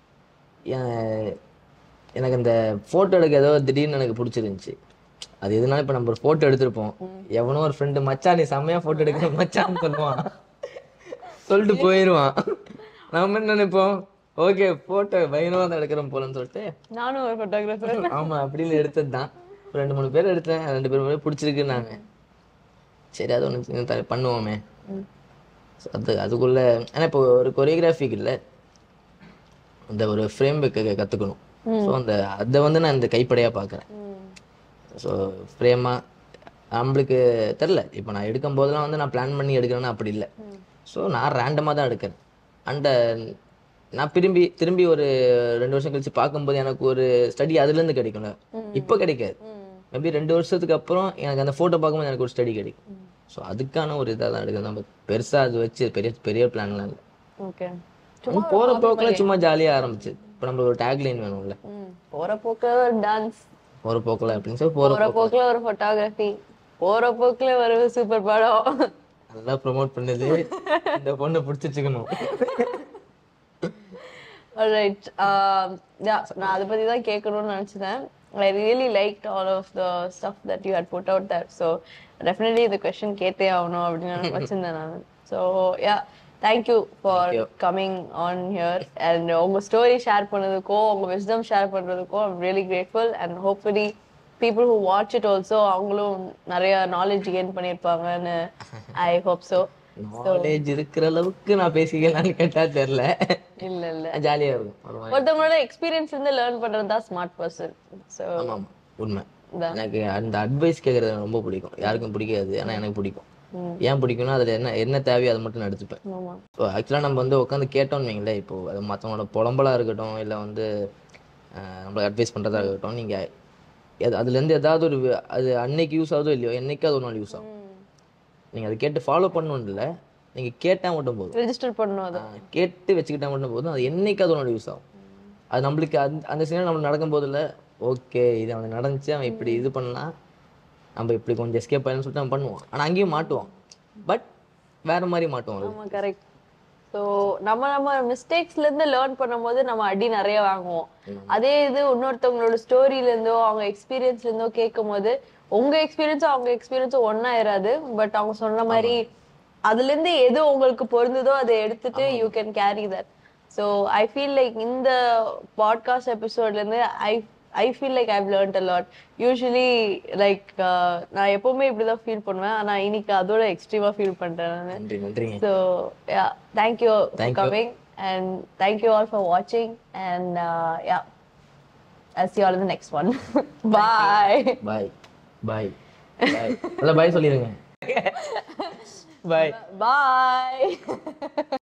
எ- எனக்கு அந்த ஃபோட்டோ எடுக்க ஏதோ திடீர்னு எனக்கு பிடிச்சிருந்துச்சி அது எதுனால இப்போ நம்ம ஒரு ஃபோட்டோ எடுத்திருப்போம் எவனோ ஒரு ஃப்ரெண்டு மச்சான் நீ செம்மையா ஃபோட்டோ எடுக்கிற மச்சான்னு சொல்லுவான் சொல்லிட்டு போயிடுவான் நம்ம என்ன நினைப்போம் ஓகே ஃபோட்டோ பயங்கரமாக தான் எடுக்கிறோம் போலன்னு சொல்லிட்டு நானும் ஒரு ஃபோட்டோகிராஃபர் ஆமா அப்படின்னு எடுத்தது தான் ஒரு ரெண்டு மூணு பேர் எடுத்தேன் ரெண்டு பேர் மட்டும் பிடிச்சிருக்குன்னாங்க சரி அது ஒன்று பண்ணுவோமே So, அது அதுக்குள்ள ஏன்னா இப்போ ஒரு கொரியோகிராஃபிக்கு இல்லை இந்த ஒரு ஃப்ரேம் வைக்க கற்றுக்கணும் ஸோ அந்த அதை வந்து நான் இந்த கைப்படையாக பார்க்குறேன் ஸோ ஃப்ரேமாக நம்மளுக்கு தெரில இப்போ நான் எடுக்கும் போதெல்லாம் வந்து நான் பிளான் பண்ணி எடுக்கிறேன்னா அப்படி இல்லை ஸோ நான் ரேண்டமாக தான் எடுக்கிறேன் அண்ட் நான் திரும்பி திரும்பி ஒரு ரெண்டு வருஷம் கழிச்சு பார்க்கும்போது எனக்கு ஒரு ஸ்டடி அதுலேருந்து கிடைக்கும்ல இப்போ கிடைக்காது மேபி ரெண்டு வருஷத்துக்கு அப்புறம் எனக்கு அந்த ஃபோட்டோ பார்க்கும்போது எனக்கு ஒரு ஸ்டடி கிடைக்கும் ஸோ அதுக்கான ஒரு இதாக தான் எடுக்கிறது நம்ம பெருசாக அது வச்சு பெரிய பெரிய பிளான்லாம் இல்லை ஓகே சும்மா போகிற போக்கில் சும்மா ஜாலியாக ஆரம்பிச்சு இப்போ நம்மளுக்கு ஒரு டேக்லைன் வேணும்ல ம் போற போக்குல ஒரு டான்ஸ் போகிற போக்கில் அப்படின்னு சொல்லி போகிற போற போக்குல ஒரு ஃபோட்டோகிராஃபி போற போக்குல ஒரு சூப்பர் படம் நல்லா ப்ரோமோட் பண்ணுது இந்த பொண்ணை பிடிச்சிச்சுக்கணும் ரைட் நான் அதை பத்தி தான் கேட்கணும்னு நினைச்சேன் I really like all of the stuff that you had put out that so definitely இந்த கொஸ்டின் கேட்டே ஆகணும் அப்படின்னு வச்சிருந்தேன் நான் so yeah thank you for coming on here and உங்க ஸ்டோரி ஷேர் பண்ணதுக்கோ உங்க விஸ்டம் ஷேர் பண்றதுக்கோ I'm really grateful and hopefully people who watch it also அவங்களும் நிறைய நாலேஜ் கெயின் பண்ணியிருப்பாங்கன்னு ஐ ஹோப் ஸோ நாலேஜ் இருக்கிற அளவுக்கு நான் பேசிக்கலாம்னு கேட்டா தெரியல இல்ல இல்ல ஜாலியா இருக்கும் ஒரு மாதிரி ஒருத்தவங்களோட எக்ஸ்பீரியன்ஸ் இருந்து லேர்ன் பண்றது தான் ஸ்மார்ட் பர்சன் ஸோ ஆமா ஆமா உண்மை இதான். எனக்கு அந்த அட்வைஸ் கேட்கறது எனக்கு ரொம்ப பிடிக்கும் யாருக்கும் பிடிக்காது ஆனா எனக்கு பிடிக்கும் ஏன் பிடிக்கும்னா அதுல என்ன என்ன தேவையோ அதை மட்டும் நான் எடுத்துப்பேன் ஆமா ஸோ ஆக்சுவலாக நம்ம வந்து உட்காந்து கேட்டோம்னு வைங்களேன் இப்போ அது மற்றவங்களோட புலம்பலா இருக்கட்டும் இல்லை வந்து அஹ், நம்மளுக்கு அட்வைஸ் பண்ணுறதா இருக்கட்டும் நீங்கள் எது அதுலேருந்து ஏதாவது ஒரு வி- அது அன்னைக்கு யூஸ் ஆகுதோ இல்லையோ என்னைக்காவது ஒரு நாள் யூஸ் ஆகும் நீங்கள் அதை கேட்டு ஃபாலோ பண்ணணும் இல்லை நீங்கள் கேட்டால் மட்டும் போதும் ரெஜிஸ்டர் பண்ணணும் அது அஹ், கேட்டு வச்சுக்கிட்டா மட்டும் போதும் அது என்னைக்காவது ஒரு நாள் யூஸ் ஆகும் அது நம்மளுக்கு அந்த அந்த சீனியர் நம்மளுக்கு நடக்கும் போதில் ஓகே இது அவனுக்கு நடந்துச்சு அவன் இப்படி இது பண்ணா நம்ம இப்படி கொஞ்சம் எஸ்கேப் ஆயிடும்னு சொல்லிட்டு அவன் பண்ணுவான் ஆனால் அங்கேயும் மாட்டுவான் பட் வேற மாதிரி மாட்டுவான் அது ஆமா கரெக்ட் ஸோ நம்ம நம்ம மிஸ்டேக்ஸ்ல இருந்து லேர்ன் பண்ணும்போது நம்ம அடி நிறைய வாங்குவோம் அதே இது இன்னொருத்தவங்களோட ஸ்டோரியில இருந்தோ அவங்க எக்ஸ்பீரியன்ஸ்ல இருந்தோ கேட்கும் போது உங்க எக்ஸ்பீரியன்ஸும் அவங்க எக்ஸ்பீரியன்ஸும் ஒன்னா இராது பட் அவங்க சொன்ன மாதிரி அதுல இருந்து எது உங்களுக்கு பொருந்ததோ அதை எடுத்துட்டு you can carry that so I feel like இந்த பாட்காஸ்ட் எபிசோட்ல இருந்து I I feel like I've learned a lot usually like நான் எப்பவுமே இப்படிதான் ஃபீல் பண்ணுவேன் ஆனா இன்னைக்கு அதோட எக்ஸ்ட்ரீமா ஃபீல் பண்றேன் நான் நன்றி நன்றிங்க So yeah, thank you for Thank you. coming and thank you all for watching and uh, yeah, I'll see you all in the next one. Bye. பாய் பாய் பாய் நல்லா பாய் சொல்லிடுங்க பாய் Bye.